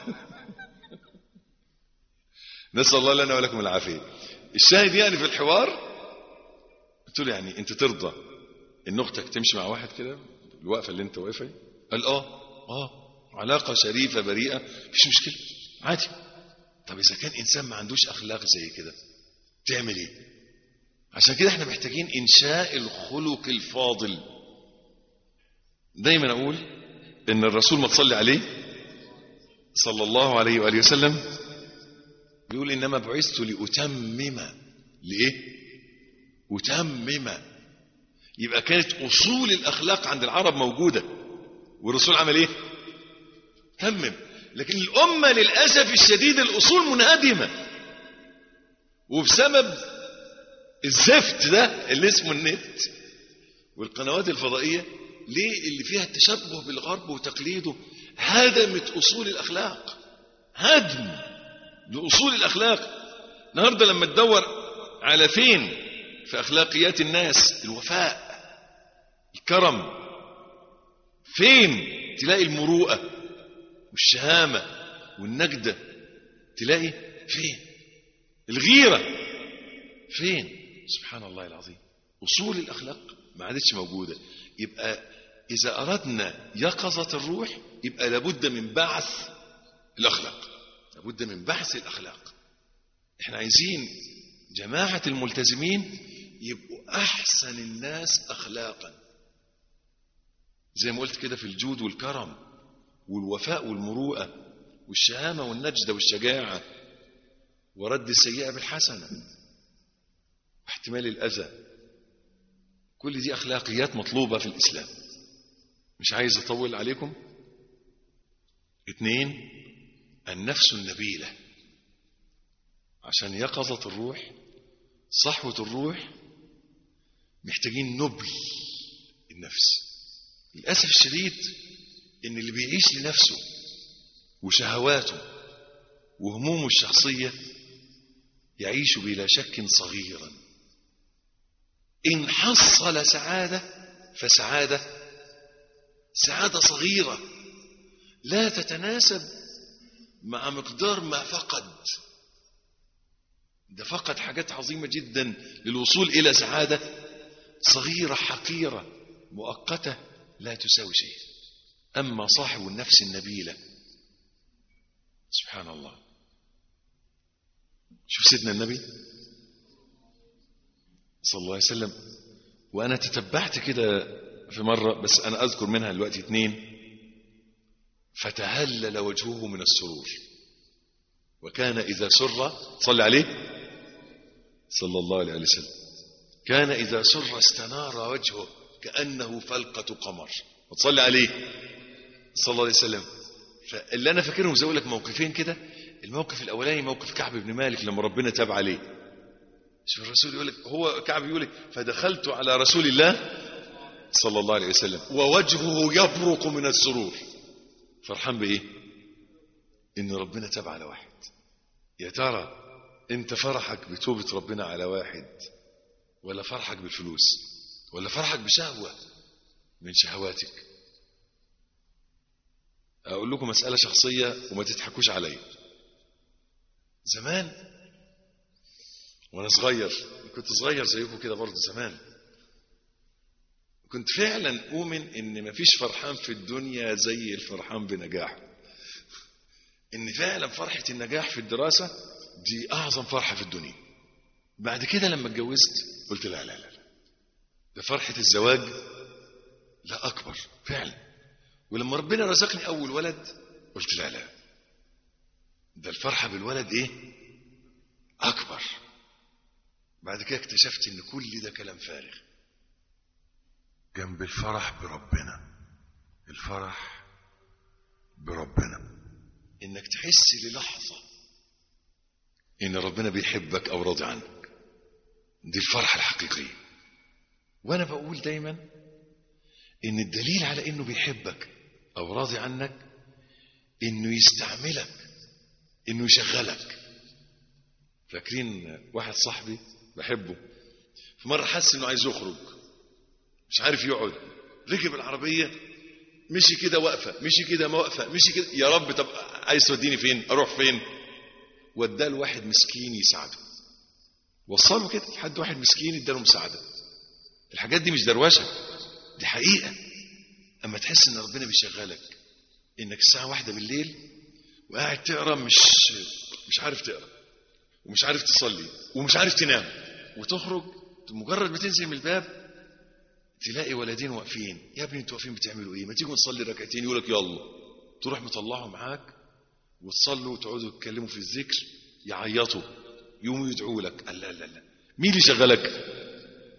نسال الله لنا ولكم العافيه الشاهد يعني في الحوار قلت له يعني انت ترضى ان اختك تمشي مع واحد كده الوقفه اللي انت واقفها قال اه اه علاقه شريفه بريئه مفيش مشكله عادي طب اذا كان انسان ما عندوش اخلاق زي كده تعمل ايه عشان كده احنا محتاجين انشاء الخلق الفاضل دايما اقول ان الرسول ما تصلي عليه صلى الله عليه واله وسلم بيقول انما بعثت لاتمم لايه وتمم يبقى كانت أصول الأخلاق عند العرب موجودة والرسول عمل إيه تمم لكن الأمة للأسف الشديد الأصول منهدمة وبسبب الزفت ده اللي اسمه النت والقنوات الفضائية ليه اللي فيها التشبه بالغرب وتقليده هدمت أصول الأخلاق هدم لأصول الأخلاق النهاردة لما تدور على فين في أخلاقيات الناس الوفاء الكرم فين تلاقي المروءة والشهامة والنجدة تلاقي فين الغيرة فين سبحان الله العظيم أصول الأخلاق ما عادتش موجودة يبقى إذا أردنا يقظة الروح يبقى لابد من بعث الأخلاق لابد من بحث الأخلاق احنا عايزين جماعة الملتزمين يبقوا أحسن الناس أخلاقا زي ما قلت كده في الجود والكرم والوفاء والمروءة والشهامة والنجدة والشجاعة ورد السيئة بالحسنة واحتمال الأذى كل دي أخلاقيات مطلوبة في الإسلام مش عايز أطول عليكم اثنين النفس النبيلة عشان يقظة الروح صحوة الروح محتاجين نبل النفس للأسف الشديد إن اللي بيعيش لنفسه وشهواته وهمومه الشخصية يعيش بلا شك صغيرا إن حصل سعادة فسعادة سعادة صغيرة لا تتناسب مع مقدار ما فقد ده فقد حاجات عظيمة جدا للوصول إلى سعادة صغيرة حقيرة مؤقتة لا تساوي شيء أما صاحب النفس النبيلة سبحان الله شوف سيدنا النبي صلى الله عليه وسلم وأنا تتبعت كده في مرة بس أنا أذكر منها الوقت اتنين فتهلل وجهه من السرور وكان إذا سر صلى عليه صلى الله عليه وسلم كان إذا سر استنار وجهه كأنه فلقة قمر وتصلي عليه صلى الله عليه وسلم فاللي أنا فاكرهم زي أقول لك موقفين كده الموقف الأولاني موقف كعب بن مالك لما ربنا تاب عليه شوف الرسول يقول لك هو كعب يقول لك فدخلت على رسول الله صلى الله عليه وسلم ووجهه يبرق من السرور فرحان بإيه إن ربنا تاب على واحد يا ترى أنت فرحك بتوبة ربنا على واحد ولا فرحك بالفلوس ولا فرحك بشهوة من شهواتك أقول لكم مسألة شخصية وما تضحكوش عليا زمان وأنا صغير كنت صغير زيكم كده برضه زمان كنت فعلا أؤمن إن مفيش فرحان في الدنيا زي الفرحان بنجاحه إن فعلا فرحة النجاح في الدراسة دي أعظم فرحة في الدنيا بعد كده لما اتجوزت قلت لا لا لا لا. ده فرحة الزواج لا أكبر فعلا ولما ربنا رزقني أول ولد قلت لا لا ده الفرحة بالولد إيه أكبر بعد كده اكتشفت إن كل ده كلام فارغ جنب الفرح بربنا الفرح بربنا انك تحس للحظة ان ربنا بيحبك او راضي عنك دي الفرحة الحقيقية وانا بقول دايما ان الدليل على انه بيحبك او راضي عنك انه يستعملك انه يشغلك فاكرين واحد صاحبي بحبه في مرة حس انه عايز يخرج مش عارف يقعد ركب العربية مشي كده واقفة مشي كده ما واقفة مشي كده يا رب طب عايز توديني فين اروح فين وداه لواحد مسكين يساعده وصله كده لحد واحد مسكين اداله مساعدة الحاجات دي مش دروشة دي حقيقة اما تحس ان ربنا بيشغلك انك الساعة واحدة بالليل وقاعد تقرا مش مش عارف تقرا ومش عارف تصلي ومش عارف تنام وتخرج مجرد ما تنزل من الباب تلاقي ولدين واقفين يا ابني انتوا واقفين بتعملوا ايه ما تيجوا نصلي ركعتين يقول لك يلا تروح مطلعه معاك وتصلوا وتقعدوا تتكلموا في الذكر يعيطوا يقوموا يدعوا لك قال لا لا لا مين اللي شغلك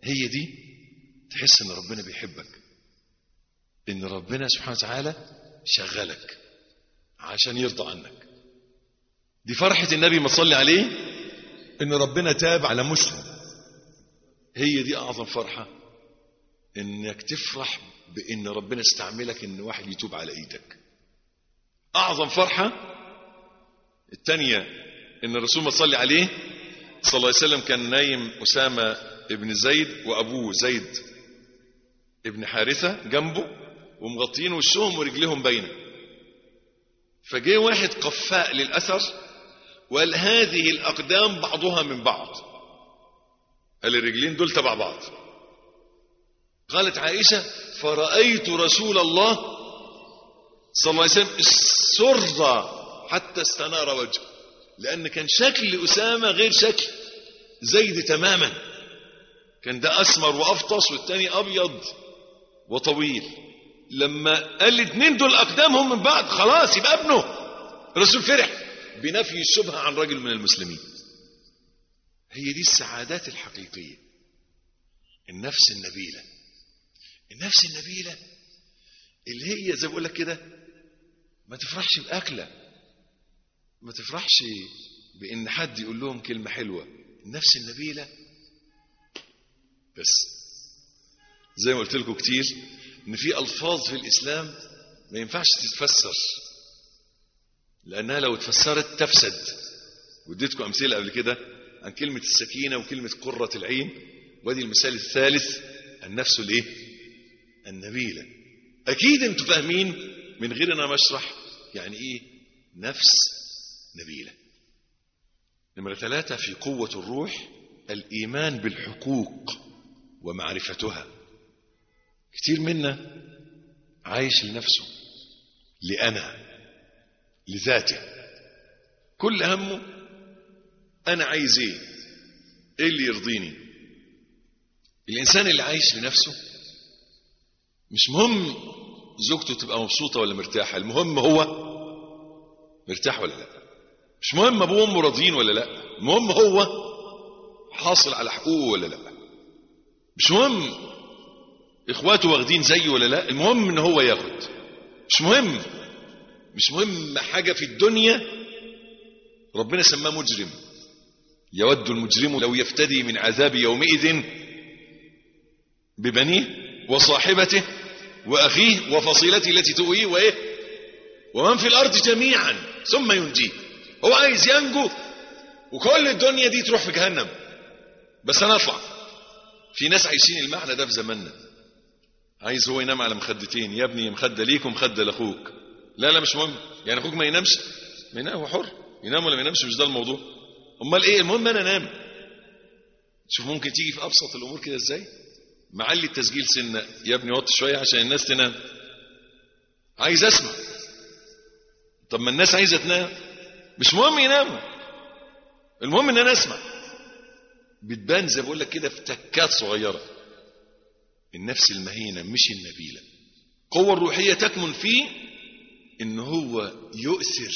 هي دي تحس ان ربنا بيحبك ان ربنا سبحانه وتعالى شغلك عشان يرضى عنك دي فرحة النبي ما تصلي عليه ان ربنا تاب على مسلم هي دي اعظم فرحة انك تفرح بان ربنا استعملك ان واحد يتوب على ايدك اعظم فرحة التانية ان الرسول ما تصلي عليه صلى الله عليه وسلم كان نايم اسامة ابن زيد وابوه زيد ابن حارثة جنبه ومغطين وشهم ورجلهم باينه فجاء واحد قفاء للأثر وقال هذه الأقدام بعضها من بعض قال الرجلين دول تبع بعض قالت عائشة فرأيت رسول الله صلى الله عليه وسلم سر حتى استنار وجهه لأن كان شكل أسامة غير شكل زيد تماما كان ده أسمر وأفطس والتاني أبيض وطويل لما قال الاثنين دول أقدامهم من بعض خلاص يبقى ابنه الرسول فرح بنفي الشبهة عن رجل من المسلمين هي دي السعادات الحقيقية النفس النبيلة النفس النبيلة اللي هي زي ما بقول لك كده ما تفرحش بأكلة ما تفرحش بإن حد يقول لهم كلمة حلوة النفس النبيلة بس زي ما قلت لكم كتير ان في الفاظ في الاسلام ما ينفعش تتفسر لانها لو اتفسرت تفسد واديتكم امثله قبل كده عن كلمه السكينه وكلمه قره العين وادي المثال الثالث النفس الايه النبيله اكيد انتوا فاهمين من غير انا ما اشرح يعني ايه نفس نبيله نمره ثلاثه في قوه الروح الايمان بالحقوق ومعرفتها كتير منا عايش لنفسه لأنا لذاته كل همه أنا عايز إيه إيه اللي يرضيني الإنسان اللي عايش لنفسه مش مهم زوجته تبقى مبسوطة ولا مرتاحة المهم هو مرتاح ولا لا مش مهم أبوه وأمه راضيين ولا لا المهم هو حاصل على حقوقه ولا لا مش مهم اخواته واخدين زيه ولا لا المهم ان هو ياخد مش مهم مش مهم حاجة في الدنيا ربنا سماه مجرم يود المجرم لو يفتدي من عذاب يومئذ ببنيه وصاحبته وأخيه وفصيلته التي تؤويه وإيه ومن في الأرض جميعا ثم ينجيه هو عايز ينجو وكل الدنيا دي تروح في جهنم بس أنا أطلع في ناس عايشين المعنى ده في زماننا عايز هو ينام على مخدتين يا ابني مخده ليك ومخده لاخوك لا لا مش مهم يعني اخوك ما ينامش ما ينام هو حر ينام ولا ما ينامش مش ده الموضوع امال ايه المهم انا انام شوف ممكن تيجي في ابسط الامور كده ازاي معلي التسجيل سنه يا ابني وطي شويه عشان الناس تنام عايز اسمع طب ما الناس عايزه تنام مش مهم يناموا المهم ان انا اسمع بتبان زي بقول لك كده في تكات صغيره النفس المهينة مش النبيلة القوة الروحية تكمن فيه ان هو يؤثر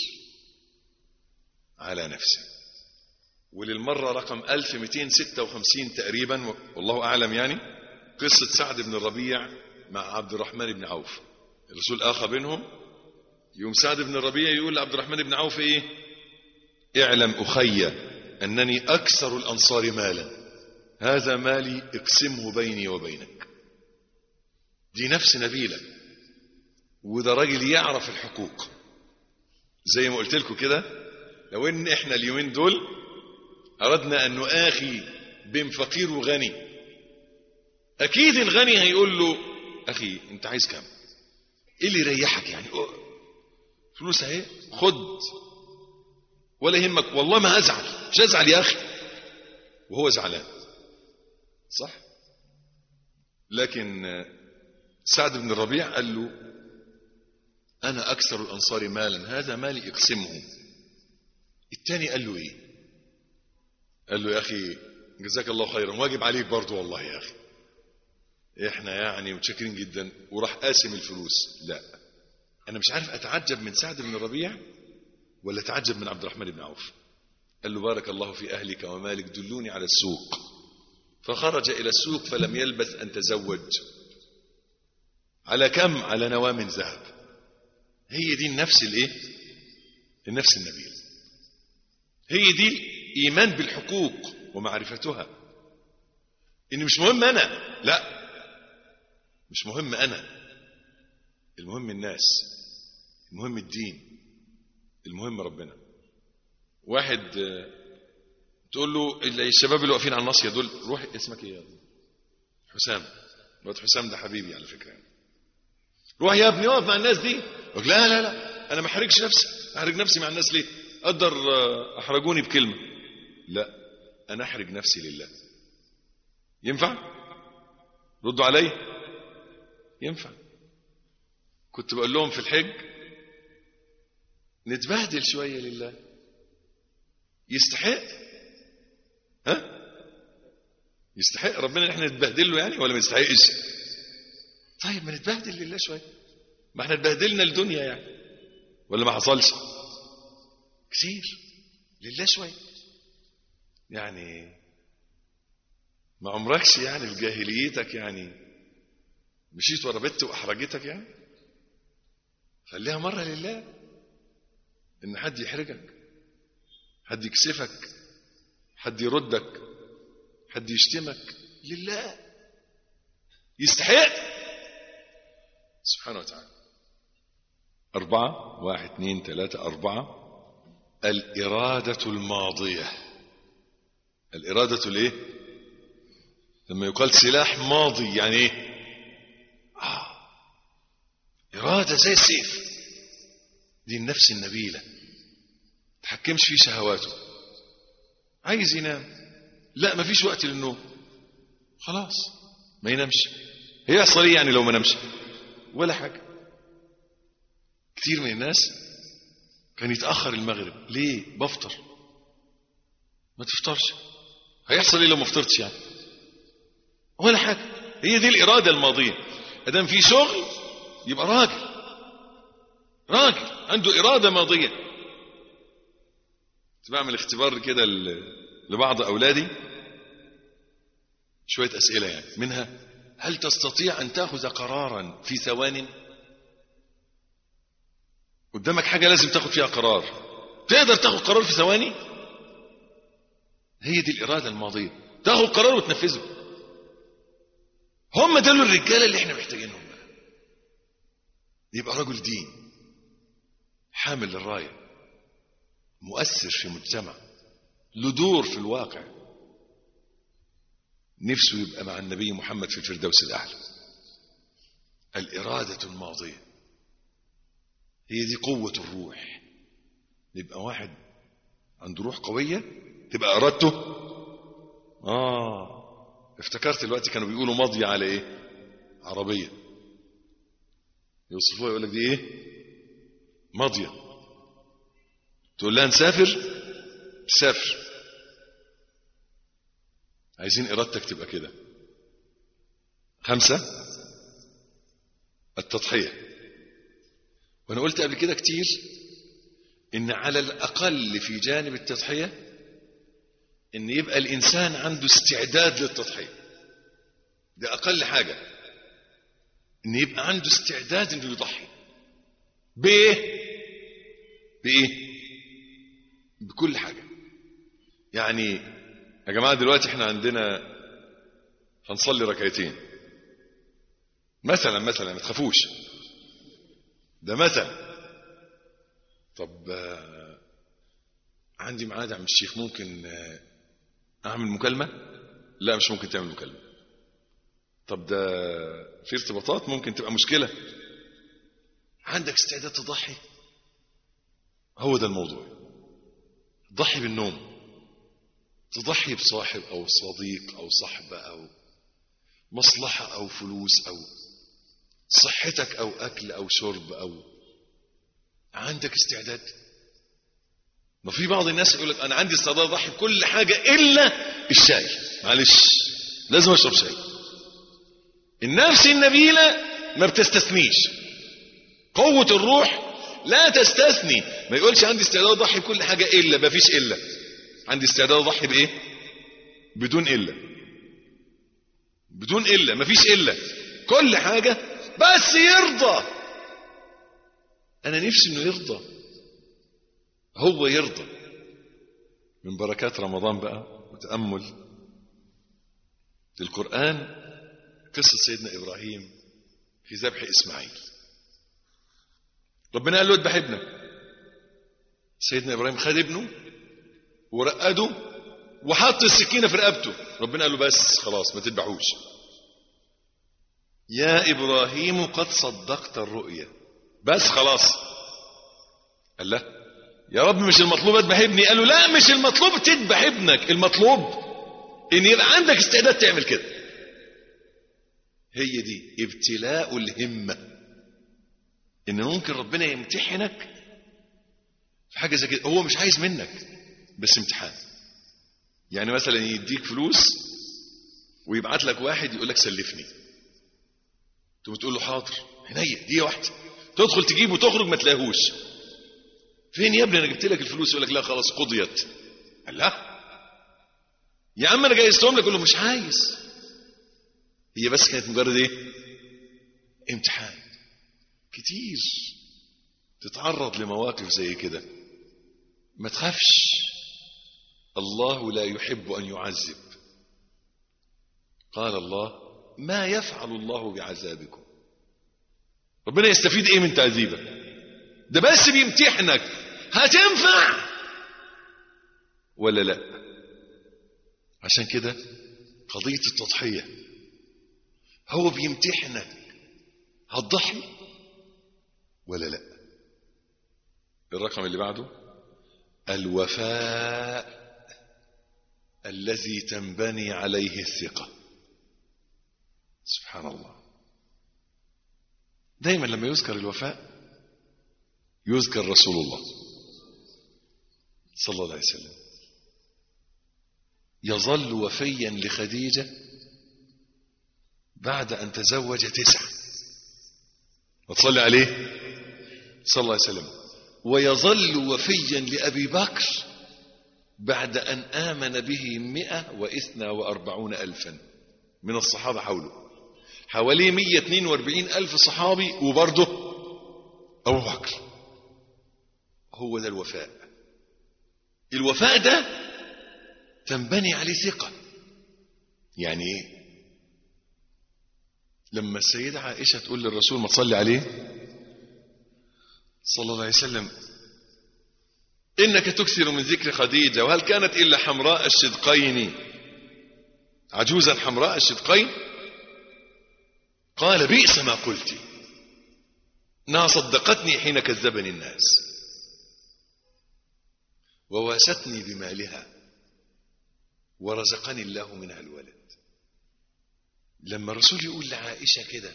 على نفسه وللمرة رقم 1256 تقريبا والله أعلم يعني قصة سعد بن الربيع مع عبد الرحمن بن عوف الرسول آخى بينهم يوم سعد بن الربيع يقول لعبد الرحمن بن عوف ايه اعلم أخي أنني أكثر الأنصار مالا هذا مالي اقسمه بيني وبينك دي نفس نبيلة وده راجل يعرف الحقوق زي ما قلت لكم كده لو ان احنا اليومين دول اردنا ان نؤاخي بين فقير وغني اكيد الغني هيقول له اخي انت عايز كام ايه اللي يريحك يعني فلوس اهي خد ولا يهمك والله ما ازعل مش ازعل يا اخي وهو زعلان صح لكن سعد بن الربيع قال له أنا أكثر الأنصار مالا هذا مالي اقسمه الثاني قال له إيه قال له يا أخي جزاك الله خيرا واجب عليك برضو والله يا أخي إحنا يعني متشكرين جدا وراح قاسم الفلوس لا أنا مش عارف أتعجب من سعد بن الربيع ولا أتعجب من عبد الرحمن بن عوف قال له بارك الله في أهلك ومالك دلوني على السوق فخرج إلى السوق فلم يلبث أن تزوج على كم على نواة من ذهب هي دي النفس الايه النفس النبيلة هي دي الإيمان بالحقوق ومعرفتها إن مش مهم أنا لا مش مهم أنا المهم الناس المهم الدين المهم ربنا واحد آه، تقول له اللي الشباب اللي واقفين على الناصيه دول روح اسمك ايه يا ابني؟ حسام الواد حسام ده حبيبي على فكره يعني. روح يا ابني اقف مع الناس دي يقول لك لا لا لا انا ما احرجش نفسي احرج نفسي مع الناس ليه اقدر آه، احرجوني بكلمه لا انا احرج نفسي لله ينفع ردوا علي ينفع كنت بقول لهم في الحج نتبهدل شويه لله يستحق ها يستحق ربنا ان احنا نتبهدل له يعني ولا ما يستحقش طيب ما نتبهدل لله شويه ما احنا اتبهدلنا الدنيا يعني ولا ما حصلش كتير لله شويه يعني ما عمركش يعني في جاهليتك يعني مشيت ورا بنت واحرجتك يعني خليها مره لله ان حد يحرجك حد يكسفك حد يردك حد يشتمك لله يستحق سبحانه وتعالى أربعة واحد اثنين ثلاثة أربعة الإرادة الماضية الإرادة الإيه لما يقال سلاح ماضي يعني إيه آه. إرادة زي السيف دي النفس النبيلة تحكمش في شهواته عايز ينام لا مفيش وقت للنوم خلاص ما ينامش هيحصل ايه يعني لو ما نامش ولا حاجة كتير من الناس كان يتأخر المغرب ليه بفطر ما تفطرش هيحصل ايه لو ما فطرتش يعني ولا حاجة هي دي الإرادة الماضية ادام في شغل يبقى راجل راجل عنده إرادة ماضية كنت بعمل اختبار كده ل- لبعض أولادي شوية أسئلة يعني منها هل تستطيع أن تأخذ قرارا في ثوان قدامك حاجة لازم تاخد فيها قرار تقدر تاخد قرار في ثواني هي دي الإرادة الماضية تاخد قرار وتنفذه هم دول الرجالة اللي احنا محتاجينهم بقى يبقى رجل دين حامل للراية مؤثر في مجتمع له دور في الواقع نفسه يبقى مع النبي محمد في الفردوس الأعلى الإرادة الماضية هي دي قوة الروح يبقى واحد عنده روح قوية تبقى إرادته آه افتكرت دلوقتي كانوا بيقولوا ماضية على إيه عربية يوصفوها يقول لك دي إيه ماضية تقول لها نسافر تسافر عايزين إرادتك تبقى كده خمسة التضحية وأنا قلت قبل كده كتير إن على الأقل في جانب التضحية إن يبقى الإنسان عنده استعداد للتضحية ده أقل حاجة إن يبقى عنده استعداد إنه يضحي بإيه؟ بإيه؟ بكل حاجة يعني يا جماعة دلوقتي احنا عندنا هنصلي ركعتين مثلا مثلا ما تخافوش ده مثلا طب آه، عندي ميعاد يا عم الشيخ ممكن آه، اعمل مكالمة لا مش ممكن تعمل مكالمة طب ده في ارتباطات ممكن تبقى مشكلة عندك استعداد تضحي هو ده الموضوع ضحي بالنوم تضحي بصاحب أو صديق أو صحبة أو مصلحة أو فلوس أو صحتك أو أكل أو شرب أو عندك استعداد ما في بعض الناس يقول لك أنا عندي استعداد أضحي بكل حاجة إلا الشاي معلش لازم أشرب شاي النفس النبيلة ما بتستثنيش قوة الروح لا تستثني ما يقولش عندي استعداد اضحي بكل حاجه الا ما فيش الا عندي استعداد اضحي بايه بدون الا بدون إلا مفيش إلا كل حاجة بس يرضى أنا نفسي إنه يرضى هو يرضى من بركات رمضان بقى وتأمل القرآن قصة سيدنا إبراهيم في ذبح إسماعيل ربنا قال له اذبح ابنك سيدنا إبراهيم خد ابنه ورقده وحط السكينة في رقبته ربنا قال له بس خلاص ما تذبحوش يا إبراهيم قد صدقت الرؤيا بس خلاص قال له يا رب مش المطلوب اذبح ابني قال له لا مش المطلوب تذبح ابنك المطلوب ان يبقى عندك استعداد تعمل كده هي دي ابتلاء الهمة ان ممكن ربنا يمتحنك في حاجة زي كده هو مش عايز منك بس امتحان يعني مثلا يديك فلوس ويبعت لك واحد يقول لك سلفني تقوم تقول له حاضر عينيا دي واحده تدخل تجيبه وتخرج ما تلاقيهوش فين يا ابني انا جبت لك الفلوس يقول لك لا خلاص قضيت قال لا يا عم انا جايزتهم لك يقول له مش عايز هي بس كانت مجرد ايه امتحان كتير تتعرض لمواقف زي كده ما تخافش الله لا يحب ان يعذب قال الله ما يفعل الله بعذابكم ربنا يستفيد ايه من تعذيبك ده بس بيمتحنك هتنفع ولا لا عشان كده قضية التضحية هو بيمتحنك هتضحي ولا لا الرقم اللي بعده الوفاء الذي تنبني عليه الثقة سبحان الله دايما لما يذكر الوفاء يذكر رسول الله صلى الله عليه وسلم يظل وفيا لخديجة بعد أن تزوج تسعة وتصلي عليه صلى الله عليه وسلم ويظل وفيا لأبي بكر بعد أن آمن به مئة وإثنى وأربعون ألفا من الصحابة حوله حوالي 142 ألف صحابي وبرضه أبو بكر هو ده الوفاء الوفاء ده تنبني عليه ثقة يعني ايه لما السيدة عائشة تقول للرسول ما تصلي عليه صلى الله عليه وسلم إنك تكثر من ذكر خديجة وهل كانت إلا حمراء الشدقين عجوزا حمراء الشدقين قال بئس ما قلت انها صدقتني حين كذبني الناس وواستني بمالها ورزقني الله منها الولد لما الرسول يقول لعائشة كده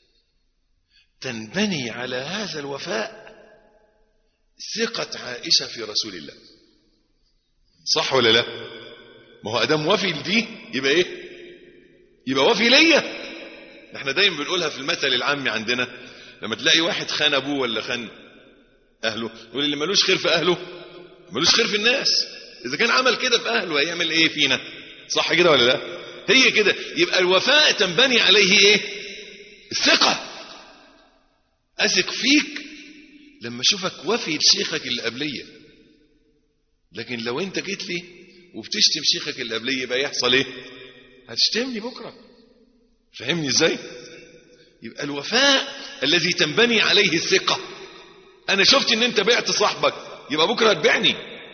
تنبني على هذا الوفاء ثقة عائشة في رسول الله صح ولا لا ما هو أدام وفي دي يبقى ايه يبقى وفي ليا احنا دايما بنقولها في المثل العامي عندنا لما تلاقي واحد خان ابوه ولا خان اهله يقول اللي ملوش خير في اهله ملوش خير في الناس اذا كان عمل كده في اهله هيعمل ايه فينا صح كده ولا لا هي كده يبقى الوفاء تنبني عليه ايه الثقة اثق فيك لما اشوفك وفي لشيخك اللي قبليه لكن لو انت جيت لي وبتشتم شيخك اللي قبليه يبقى يحصل ايه هتشتمني بكره فهمني ازاي يبقى الوفاء الذي تنبني عليه الثقة انا شفت ان انت بعت صاحبك يبقى بكرة هتبيعني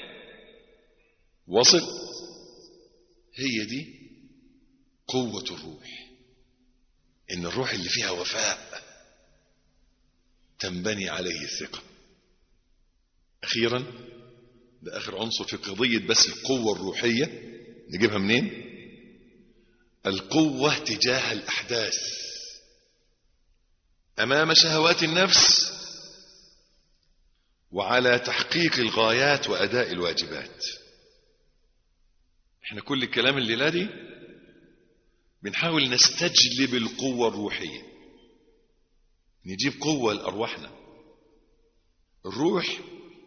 وصل هي دي قوة الروح ان الروح اللي فيها وفاء تنبني عليه الثقة اخيرا ده اخر عنصر في قضية بس القوة الروحية نجيبها منين القوة تجاه الأحداث أمام شهوات النفس وعلى تحقيق الغايات وأداء الواجبات احنا كل الكلام الليلة دي بنحاول نستجلب القوة الروحية نجيب قوة لأرواحنا الروح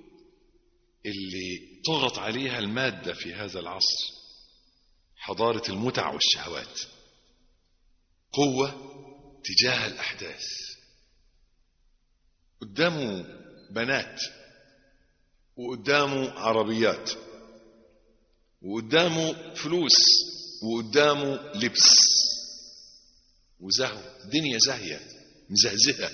اللي طغت عليها المادة في هذا العصر حضارة المتع والشهوات قوة تجاه الأحداث قدامه بنات وقدامه عربيات وقدامه فلوس وقدامه لبس وزهو دنيا زاهية مزهزهة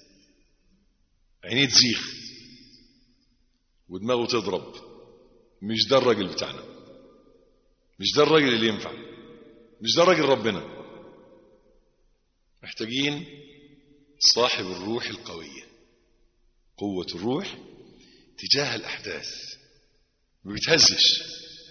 عينيه تزيغ ودماغه تضرب مش ده الراجل بتاعنا مش ده الراجل اللي ينفع مش ده راجل ربنا محتاجين صاحب الروح القوية قوة الروح تجاه الأحداث ما بيتهزش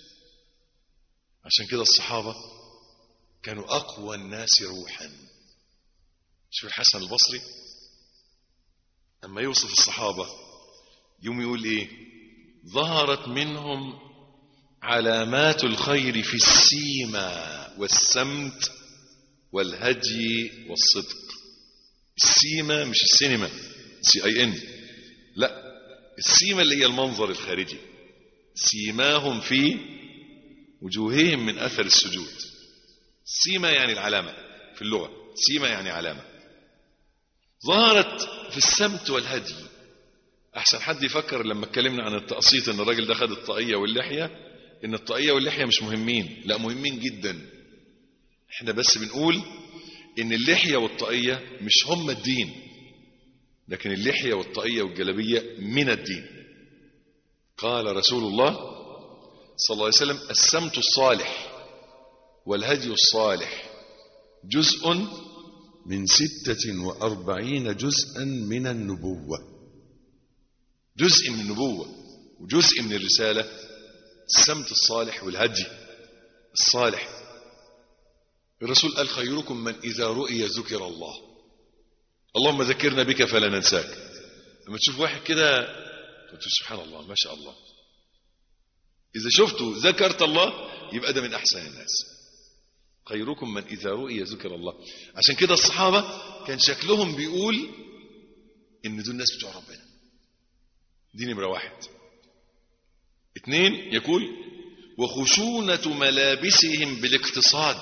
عشان كده الصحابة كانوا أقوى الناس روحا شوف الحسن البصري أما يوصف الصحابة يوم يقول إيه ظهرت منهم علامات الخير في السيما والسمت والهدي والصدق السيما مش السينما سي اي ان لا السيما اللي هي المنظر الخارجي سيماهم في وجوههم من اثر السجود سيما يعني العلامه في اللغه سيما يعني علامه ظهرت في السمت والهدي احسن حد يفكر لما اتكلمنا عن التقسيط ان الراجل ده خد الطاقيه واللحيه ان الطاقيه واللحيه مش مهمين لا مهمين جدا احنا بس بنقول ان اللحيه والطاقيه مش هم الدين لكن اللحيه والطاقيه والجلبيه من الدين قال رسول الله صلى الله عليه وسلم السمت الصالح والهدي الصالح جزء من ستة وأربعين جزءا من النبوة جزء من النبوة وجزء من الرسالة السمت الصالح والهدي الصالح الرسول قال خيركم من إذا رؤي ذكر الله اللهم ذكرنا بك فلا ننساك لما تشوف واحد كده تقول سبحان الله ما شاء الله إذا شفته ذكرت الله يبقى ده من أحسن الناس خيركم من إذا رؤي ذكر الله عشان كده الصحابة كان شكلهم بيقول إن دول الناس بتوع ربنا دي نمرة واحد اثنين يقول وخشونة ملابسهم بالاقتصاد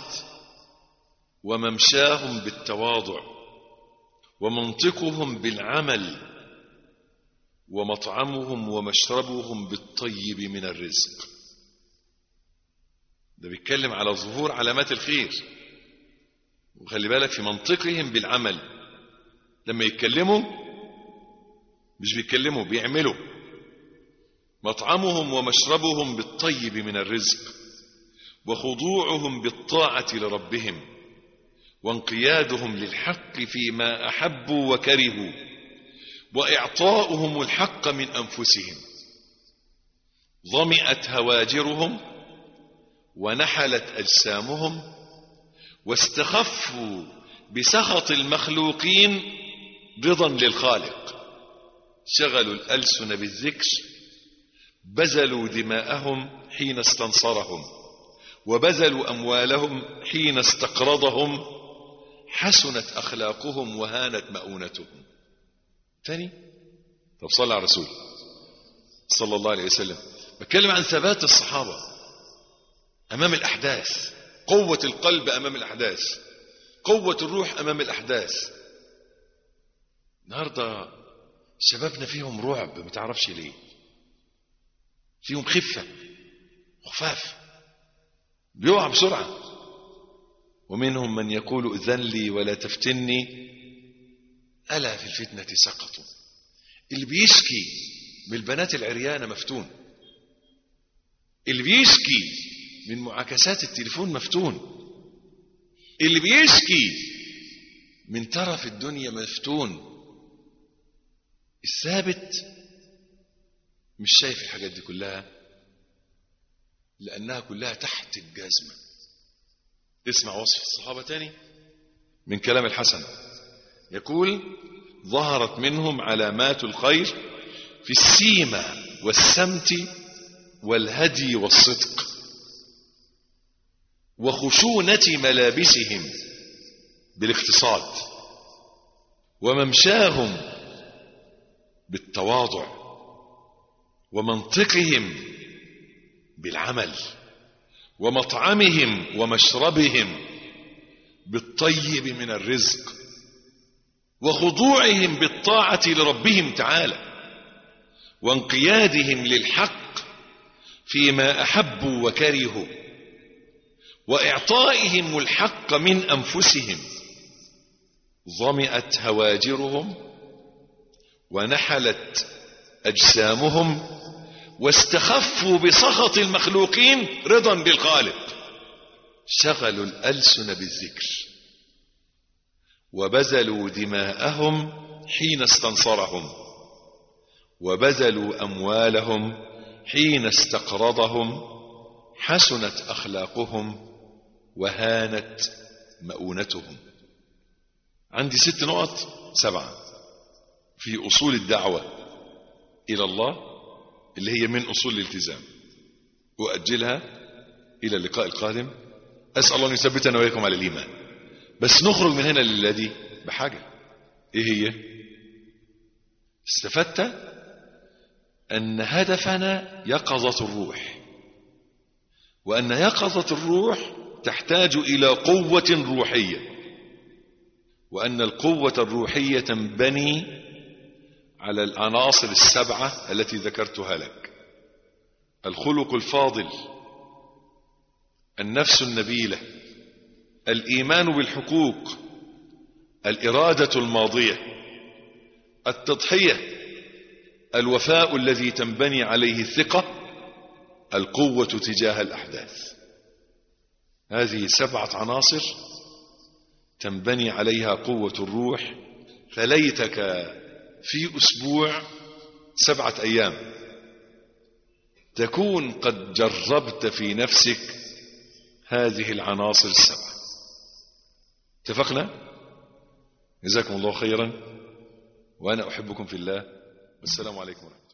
وممشاهم بالتواضع ومنطقهم بالعمل ومطعمهم ومشربهم بالطيب من الرزق ده بيتكلم على ظهور علامات الخير وخلي بالك في منطقهم بالعمل لما يتكلموا مش بيتكلموا بيعملوا مطعمهم ومشربهم بالطيب من الرزق وخضوعهم بالطاعة لربهم وانقيادهم للحق فيما أحبوا وكرهوا وإعطاؤهم الحق من أنفسهم ظمئت هواجرهم ونحلت أجسامهم واستخفوا بسخط المخلوقين رضا للخالق شغلوا الألسن بالذكر بذلوا دماءهم حين استنصرهم وبذلوا أموالهم حين استقرضهم حسنت أخلاقهم وهانت مؤونتهم تاني طب صلى على الرسول صلى الله عليه وسلم بتكلم عن ثبات الصحابة أمام الأحداث قوة القلب أمام الأحداث قوة الروح أمام الأحداث النهاردة شبابنا فيهم رعب ما تعرفش ليه فيهم خفة خفاف بيقع بسرعة ومنهم من يقول اذن لي ولا تفتني ألا في الفتنة سقطوا اللي بيشكي من البنات العريانة مفتون اللي بيشكي من معاكسات التليفون مفتون اللي بيشكي من ترف الدنيا مفتون الثابت مش شايف الحاجات دي كلها لأنها كلها تحت الجزمة اسمع وصف الصحابة تاني من كلام الحسن يقول ظهرت منهم علامات الخير في السيمة والسمت والهدي والصدق وخشونة ملابسهم بالاقتصاد وممشاهم بالتواضع ومنطقهم بالعمل ومطعمهم ومشربهم بالطيب من الرزق وخضوعهم بالطاعة لربهم تعالى وانقيادهم للحق فيما أحبوا وكرهوا وإعطائهم الحق من أنفسهم ظمئت هواجرهم ونحلت أجسامهم واستخفوا بسخط المخلوقين رضا بالخالق شغلوا الألسن بالذكر وبذلوا دماءهم حين استنصرهم وبذلوا أموالهم حين استقرضهم حسنت أخلاقهم وهانت مؤونتهم عندي ست نقط سبعة في أصول الدعوة إلى الله اللي هي من أصول الالتزام وأجلها إلى اللقاء القادم أسأل الله أن يثبتنا وإياكم على الإيمان بس نخرج من هنا للذي بحاجة إيه هي استفدت أن هدفنا يقظة الروح وأن يقظة الروح تحتاج إلى قوة روحية وأن القوة الروحية تنبني على العناصر السبعة التي ذكرتها لك الخلق الفاضل النفس النبيلة الإيمان بالحقوق الإرادة الماضية التضحية الوفاء الذي تنبني عليه الثقة القوة تجاه الأحداث هذه سبعة عناصر تنبني عليها قوة الروح فليتك في أسبوع سبعة أيام تكون قد جربت في نفسك هذه العناصر السبعة اتفقنا جزاكم الله خيرا وأنا أحبكم في الله والسلام عليكم ورحمة الله